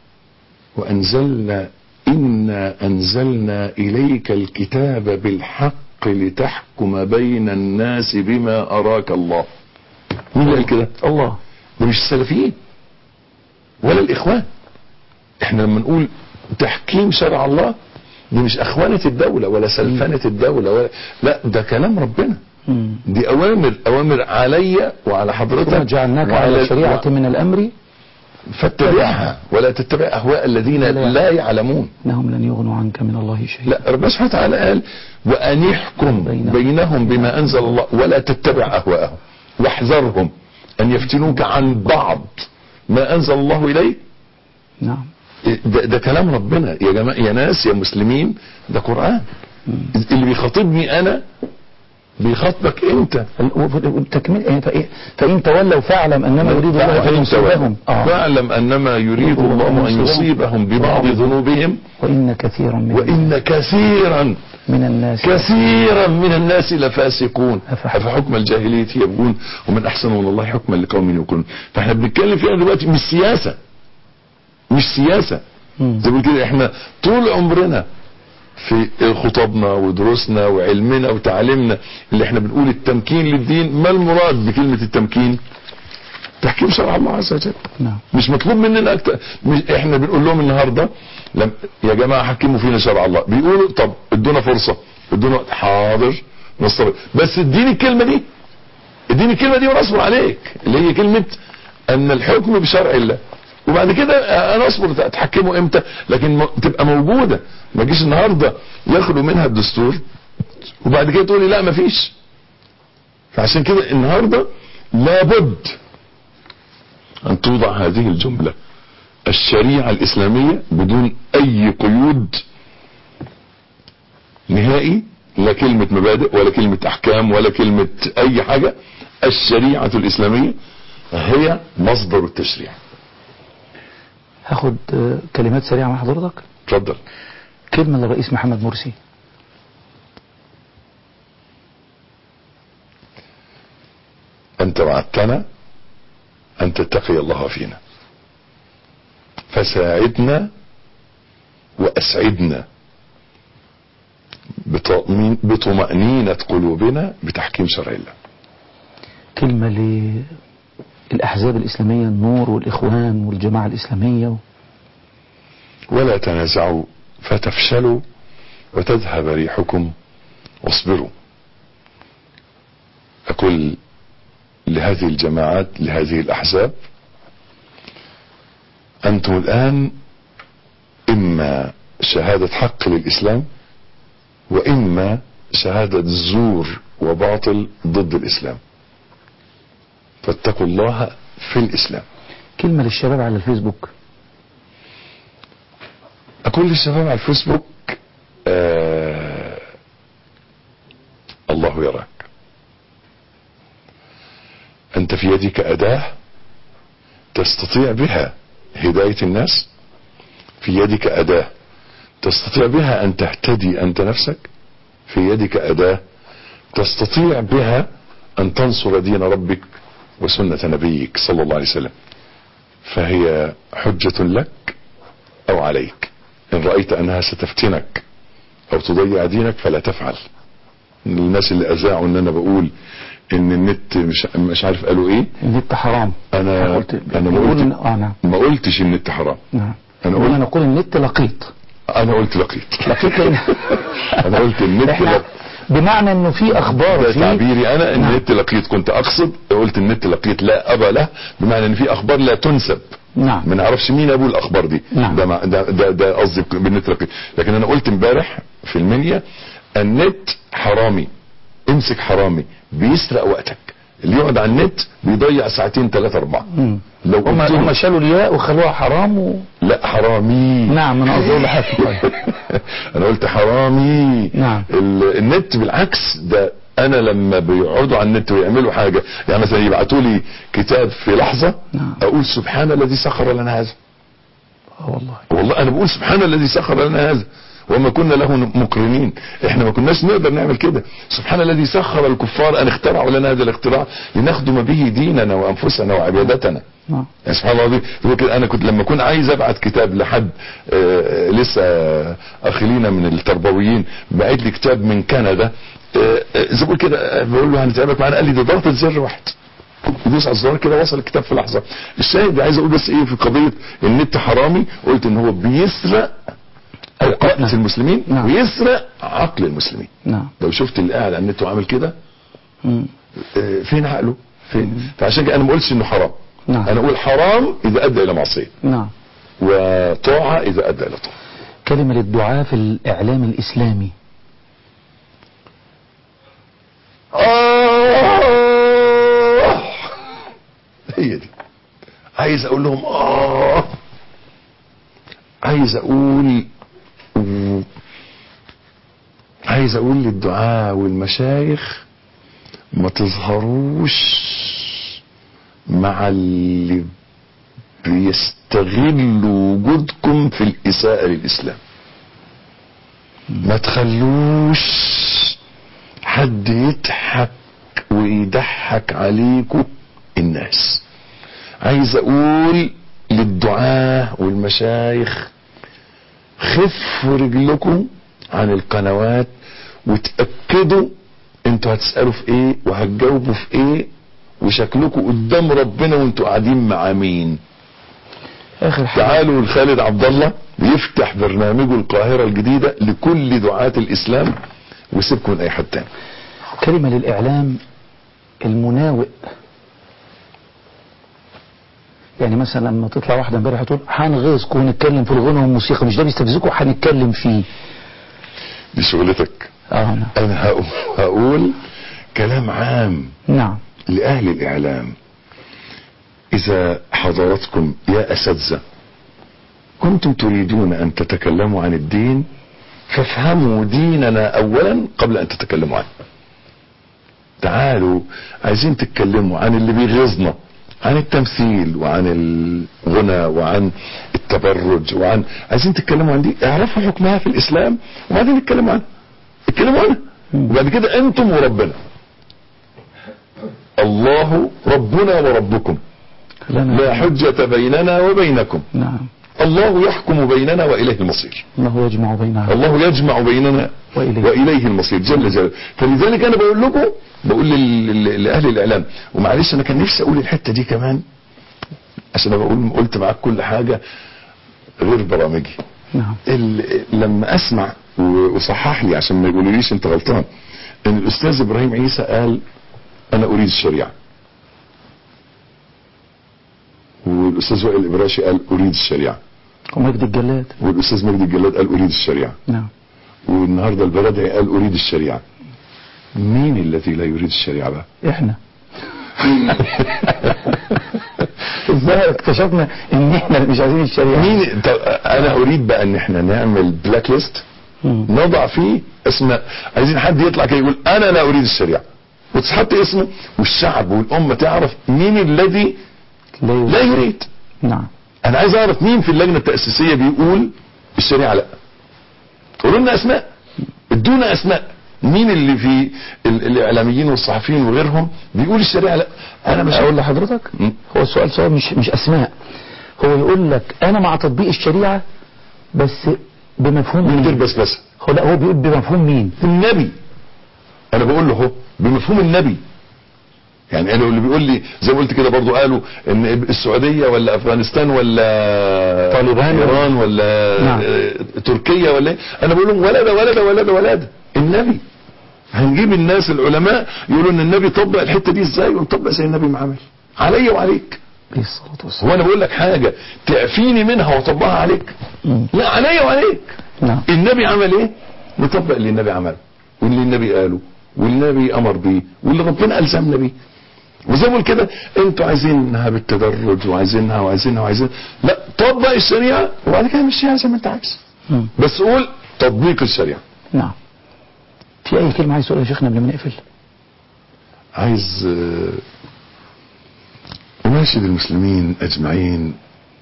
وأنزلنا إنا أنزلنا إليك الكتاب بالحق لتحكم بين الناس بما أراك الله مين اللي قال كده الله ده مش السلفيين ولا الإخوان احنا لما نقول تحكيم شرع الله دي مش أخوانة الدولة ولا سلفنة الدولة ولا لا ده كلام ربنا مم. دي أوامر أوامر علي وعلى حضرتك ثم جعلناك وعلى- على شريعة من الأمر فاتبعها ولا تتبع اهواء الذين لا. لا يعلمون إنهم لن يغنوا عنك من الله شيئا لا ربنا سبحانه وتعالى قال وان يحكم بينهم. بينهم بما انزل الله ولا تتبع اهواءهم واحذرهم ان يفتنوك عن بعض ما انزل الله اليك نعم ده, ده كلام ربنا يا جماعه يا ناس يا مسلمين ده قران اللي بيخاطبني انا بيخاطبك انت التكميل فإيه- فإن تولوا فاعلم أنما يريد الله أن فإن يصيبهم آه. فاعلم انما يريد الله ان يصيبهم ببعض ذنوبهم وإن كثيرا من وان كثيرا من الناس كثيرا من الناس لفاسقون أفحكم. أفحكم الجاهلية يبغون ومن أحسن من الله حكما لقوم يوقنون فاحنا بنتكلم فيها دلوقتي مش سياسة مش سياسة مم. زي ما بنقول كده احنا طول عمرنا في خطبنا ودروسنا وعلمنا وتعليمنا اللي احنا بنقول التمكين للدين ما المراد بكلمة التمكين تحكيم شرع الله عز وجل نعم مش مطلوب مننا أكتر مش احنا بنقول لهم النهارده لم يا جماعه حكموا فينا شرع الله بيقولوا طب ادونا فرصه ادونا حاضر نصبر بس اديني الكلمه دي اديني الكلمه دي ونصبر عليك اللي هي كلمه ان الحكم بشرع الله وبعد كده انا اصبر تحكموا امتى لكن م- تبقى موجوده ما تجيش النهارده ياخدوا منها الدستور وبعد كده تقولي لا مفيش فعشان كده النهارده لابد أن توضع هذه الجملة الشريعة الإسلامية بدون أي قيود نهائي لا كلمة مبادئ ولا كلمة أحكام ولا كلمة أي حاجة الشريعة الإسلامية هي مصدر التشريع هاخد آه، كلمات سريعة مع حضرتك تفضل كلمة للرئيس محمد مرسي أنت وعدتنا أن تتقي الله فينا فساعدنا وأسعدنا بطمئن- بطمأنينة قلوبنا بتحكيم شرع الله كلمة للأحزاب الإسلامية النور والإخوان والجماعة الإسلامية ولا تنازعوا فتفشلوا وتذهب ريحكم واصبروا أقول لهذه الجماعات لهذه الأحزاب أنتم الآن إما شهادة حق للإسلام وإما شهادة زور وباطل ضد الإسلام فاتقوا الله في الإسلام كلمة للشباب على الفيسبوك أقول للشباب على الفيسبوك آه الله يراك أنت في يدك أداة تستطيع بها هداية الناس في يدك أداة تستطيع بها أن تهتدي أنت نفسك في يدك أداة تستطيع بها أن تنصر دين ربك وسنة نبيك صلى الله عليه وسلم فهي حجة لك أو عليك إن رأيت أنها ستفتنك أو تضيع دينك فلا تفعل الناس اللي أذاعوا أن أنا بقول ان النت مش مش عارف قالوا ايه النت حرام انا قلت انا ما بيقول قلت إن- اه نعم ما قلتش النت حرام نعم أنا أنا قلت- نقول النت لقيط انا قلت لقيت لقيط لأن انا قلت النت احنا لقيت بمعنى انه في اخبار ده في تعبيري انا نعم. النت لقيت كنت اقصد قلت النت لقيت لا ابا له بمعنى ان في اخبار لا تنسب نعم ما نعرفش مين ابو الاخبار دي نعم. ده مع- ده ده, ده قصدي بالنت لقيت لكن انا قلت امبارح في المنيا النت حرامي امسك حرامي بيسرق وقتك اللي يقعد على النت بيضيع ساعتين ثلاثة أربعة مم. لو هم قلت له- هم شالوا الياء وخلوها حرام و... لا حرامي نعم انا قصدي اقول حاجه طيب انا قلت حرامي نعم. ال- النت بالعكس ده انا لما بيقعدوا على النت ويعملوا حاجه يعني مثلا يبعتوا لي كتاب في لحظه نعم. اقول سبحان الذي سخر لنا هذا اه والله والله انا بقول سبحان الذي سخر لنا هذا وما كنا له مقرنين احنا ما كناش نقدر نعمل كده سبحان الذي سخر الكفار ان اخترعوا لنا هذا الاختراع لنخدم به ديننا وانفسنا وعبادتنا نعم يعني سبحان الله العظيم يقول كده انا كنت لما اكون عايز ابعت كتاب لحد آه، لسه اخي لينا من التربويين بعت لي كتاب من كندا آه، آه، زي ما بقول كده آه، بقول له هنتقابلك معانا قال لي ده ضغطه زر واحد يدوس على الزرار كده وصل الكتاب في لحظه الشاهد عايز اقول بس ايه في قضيه النت حرامي قلت ان هو بيسرق أوقاتنا. وقت المسلمين نعم. ويسرق عقل المسلمين نعم لو شفت اللي قاعد على النت وعامل كده مم. آه، فين عقله فين فعشان كده انا ما قلتش انه حرام نعم. انا اقول حرام اذا ادى الى معصيه نعم وطاعة إذا أدى إلى طاعة كلمة للدعاء في الإعلام الإسلامي آه هي دي عايز أقول لهم آه عايز أقول عايز أقول للدعاء والمشايخ ما تظهروش مع اللي بيستغلوا وجودكم في الإساءة للإسلام ما تخلوش حد يضحك ويضحك عليكم الناس عايز اقول للدعاة والمشايخ خفوا رجلكم عن القنوات وتأكدوا انتوا هتسألوا في ايه وهتجاوبوا في ايه وشكلكم قدام ربنا وانتوا قاعدين مع مين آخر حاجة تعالوا لخالد عبد الله بيفتح برنامجه القاهرة الجديدة لكل دعاة الإسلام وسيبكم من أي حد تاني كلمة للإعلام المناوئ يعني مثلا لما تطلع واحدة امبارح تقول هنغيظكم ونتكلم في الغنى والموسيقى مش ده بيستفزكم هنتكلم فيه دي شغلتك اه نعم أنا هقول, هقول كلام عام نعم لأهل الإعلام إذا حضرتكم يا أساتذة كنتم تريدون أن تتكلموا عن الدين فافهموا ديننا أولا قبل أن تتكلموا عنه تعالوا عايزين تتكلموا عن اللي بيغيظنا عن التمثيل وعن الغنى وعن التبرج وعن عايزين تتكلموا عن دي اعرفوا حكمها في الإسلام وبعدين نتكلموا عنها اتكلموا عنها وبعد كده أنتم وربنا الله ربنا وربكم لنا لا حجة بيننا وبينكم نعم الله يحكم بيننا وإليه المصير الله يجمع بينها الله يجمع بيننا وإليه. وإليه المصير جل جلاله فلذلك أنا بقول لكم بقول لل- لل- لأهل الإعلام ومعلش أنا كان نفسي أقول الحتة دي كمان عشان أنا بقول قلت معاك كل حاجة غير برامجي نعم ال- لما أسمع و- وصحح لي عشان ما يقولوليش أنت غلطان إن الأستاذ إبراهيم عيسى قال أنا أريد الشريعة والأستاذ وائل الإبراشي قال أريد الشريعة ومجد الجلاد والأستاذ مجدي الجلاد قال أريد الشريعة نعم والنهاردة البلدعي قال أريد الشريعة مين الذي لا يريد الشريعة بقى احنا ازاي اكتشفنا ان احنا اللي مش عايزين الشريعة مين طب انا اريد بقى ان احنا نعمل بلاك ليست مم. نضع فيه اسماء عايزين حد يطلع كده يقول انا لا اريد الشريعة وتحط اسمه والشعب والامة تعرف مين الذي لا لا يوجد. يريد نعم انا عايز اعرف مين في اللجنة التأسيسية بيقول الشريعة لا قولوا لنا اسماء ادونا اسماء مين اللي في ال- الاعلاميين والصحفيين وغيرهم بيقول الشريعة لا انا مش اقول لحضرتك مم. هو السؤال سؤال مش مش اسماء هو يقول لك انا مع تطبيق الشريعة بس بمفهوم من غير مين بسبسة هو لا هو بيقول بمفهوم مين النبي انا بقول له اهو بمفهوم النبي يعني قالوا اللي بيقول لي زي ما قلت كده برضو قالوا ان السعوديه ولا افغانستان ولا طالبان ايران ولا نعم. آه، تركيا ولا إيه؟ انا بقول لهم ولد ولد ولد ولد النبي هنجيب الناس العلماء يقولوا ان النبي طبق الحته دي ازاي ونطبق زي النبي ما عمل عليا وعليك عليه الصلاة والسلام هو انا بقول لك حاجه تعفيني منها واطبقها عليك مم. لا عليا وعليك نعم النبي عمل ايه نطبق اللي النبي عمله واللي النبي قاله واللي النبي امر بيه واللي ربنا الزمنا بيه وزي ما بقول كده انتوا عايزينها بالتدرج وعايزينها وعايزينها وعايزينها لا طبق الشريعه وبعد كده مشيها زي ما انت عايز مم. بس قول تطبيق الشريعه نعم في أي كلمة عايز تقولها يا شيخنا قبل ما نقفل عايز آه، اناشد المسلمين اجمعين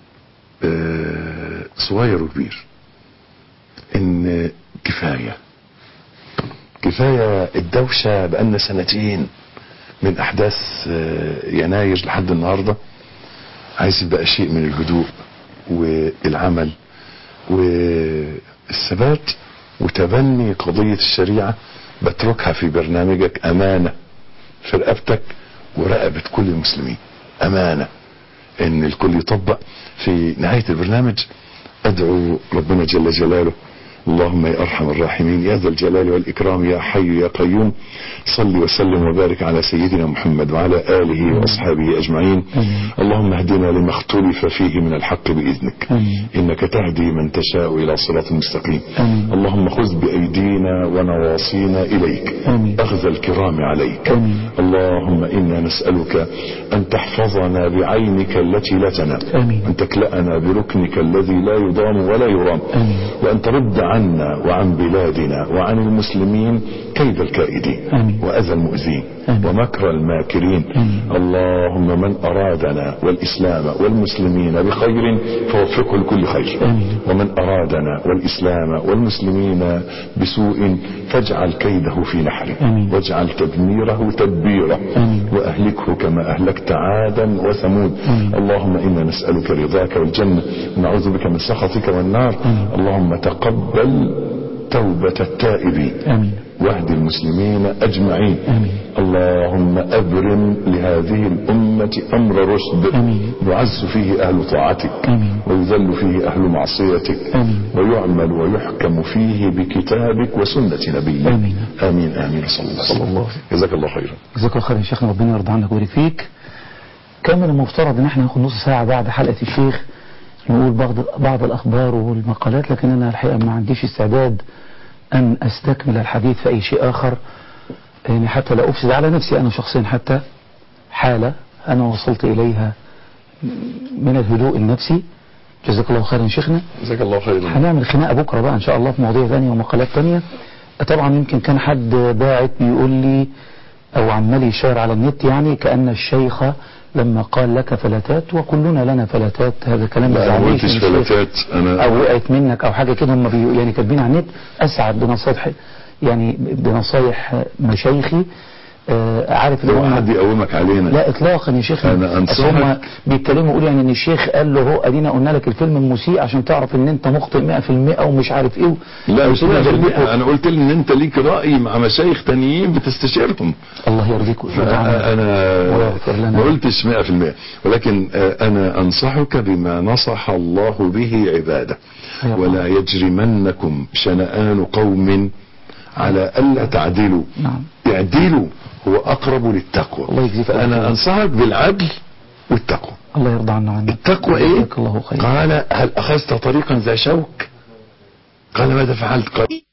آه، صغير وكبير ان كفايه كفايه الدوشه بقالنا سنتين من احداث آه، يناير لحد النهارده عايز يبقى شيء من الهدوء والعمل والثبات وتبني قضيه الشريعه بتركها في برنامجك امانه في رقبتك ورقبة كل المسلمين أمانة إن الكل يطبق في نهاية البرنامج أدعو ربنا جل جلاله اللهم يا أرحم الراحمين يا ذا الجلال والإكرام يا حي يا قيوم صل وسلم وبارك على سيدنا محمد وعلى آله وأصحابه أجمعين آمين. اللهم اهدنا لما اختلف فيه من الحق بإذنك آمين. إنك تهدي من تشاء إلى صراط مستقيم آمين. اللهم خذ بأيدينا ونواصينا إليك آمين. أخذ الكرام عليك آمين. اللهم إنا نسألك أن تحفظنا بعينك التي لا تنام آمين. أن تكلأنا بركنك الذي لا يضام ولا يرام آمين. وأن ترد عنا وعن بلادنا وعن المسلمين كيد الكائدين آمين. وأذى المؤذين آمين. ومكر الماكرين آمين. اللهم من أرادنا والإسلام والمسلمين بخير فوفقه لكل خير آمين. ومن أرادنا والإسلام والمسلمين بسوء فاجعل كيده في نحره آمين. واجعل تدميره تدبيره آمين. وأهلكه كما أهلكت عادا وثمود آمين. اللهم إنا نسألك رضاك والجنة ونعوذ بك من سخطك والنار آمين. اللهم تقبل توبة التائبين آمين واهد المسلمين أجمعين آمين. اللهم أبرم لهذه الأمة أمر رشد آمين. يعز فيه أهل طاعتك آمين. ويذل فيه أهل معصيتك آمين. ويعمل ويحكم فيه بكتابك وسنة نبيك آمين. آمين آمين صلى الله صلى عليه الله وسلم جزاك الله خيرا جزاك الله خير يا شيخنا ربنا يرضى عنك ويبارك فيك كان من المفترض ان احنا ناخد نص ساعة بعد حلقة الشيخ نقول بعض بعض الاخبار والمقالات لكن انا الحقيقة ما عنديش استعداد ان استكمل الحديث في اي شيء اخر يعني حتى لا افسد على نفسي انا شخصيا حتى حالة انا وصلت اليها من الهدوء النفسي جزاك الله خيرا يا شيخنا جزاك الله خيرا هنعمل خناقه بكره بقى ان شاء الله في مواضيع ثانيه ومقالات ثانيه طبعا يمكن كان حد باعت بيقول لي او عمال يشار على النت يعني كان الشيخ لما قال لك فلتات وكلنا لنا فلتات هذا كلام لا، أنا ما زعلنيش قلتش من الشيخ. فلتات، أنا- او وقعت منك او حاجه كده هم بي يعني كاتبين على النت اسعد بنصائح يعني بنصايح مشايخي آه، عارف اللي لو هم حد يقومك علينا لا اطلاقا يا شيخ أنا أصل أنصحك. هم بيتكلموا يقولوا يعني ان الشيخ قال له هو ادينا قلنا لك الفيلم المسيء عشان تعرف ان انت مخطئ 100% ومش عارف ايه لا مش ربنا أنا يغلبكوا. انا قلت لي ان انت ليك راي مع مشايخ تانيين بتستشيرهم الله يرضيك ويرضى عنك. انا ويغفر لنا. ما قلتش 100% ولكن آه، انا انصحك بما نصح الله به عباده يا الله. ولا يجرمنكم شنآن قوم على الا تعدلوا نعم اعدلوا هو اقرب للتقوى الله يجزيك خير. فانا انصحك بالعدل والتقوى الله يرضى عنا عنك التقوى ايه جزاك الله خير قال هل اخذت طريقا ذا شوك قال ماذا فعلت قال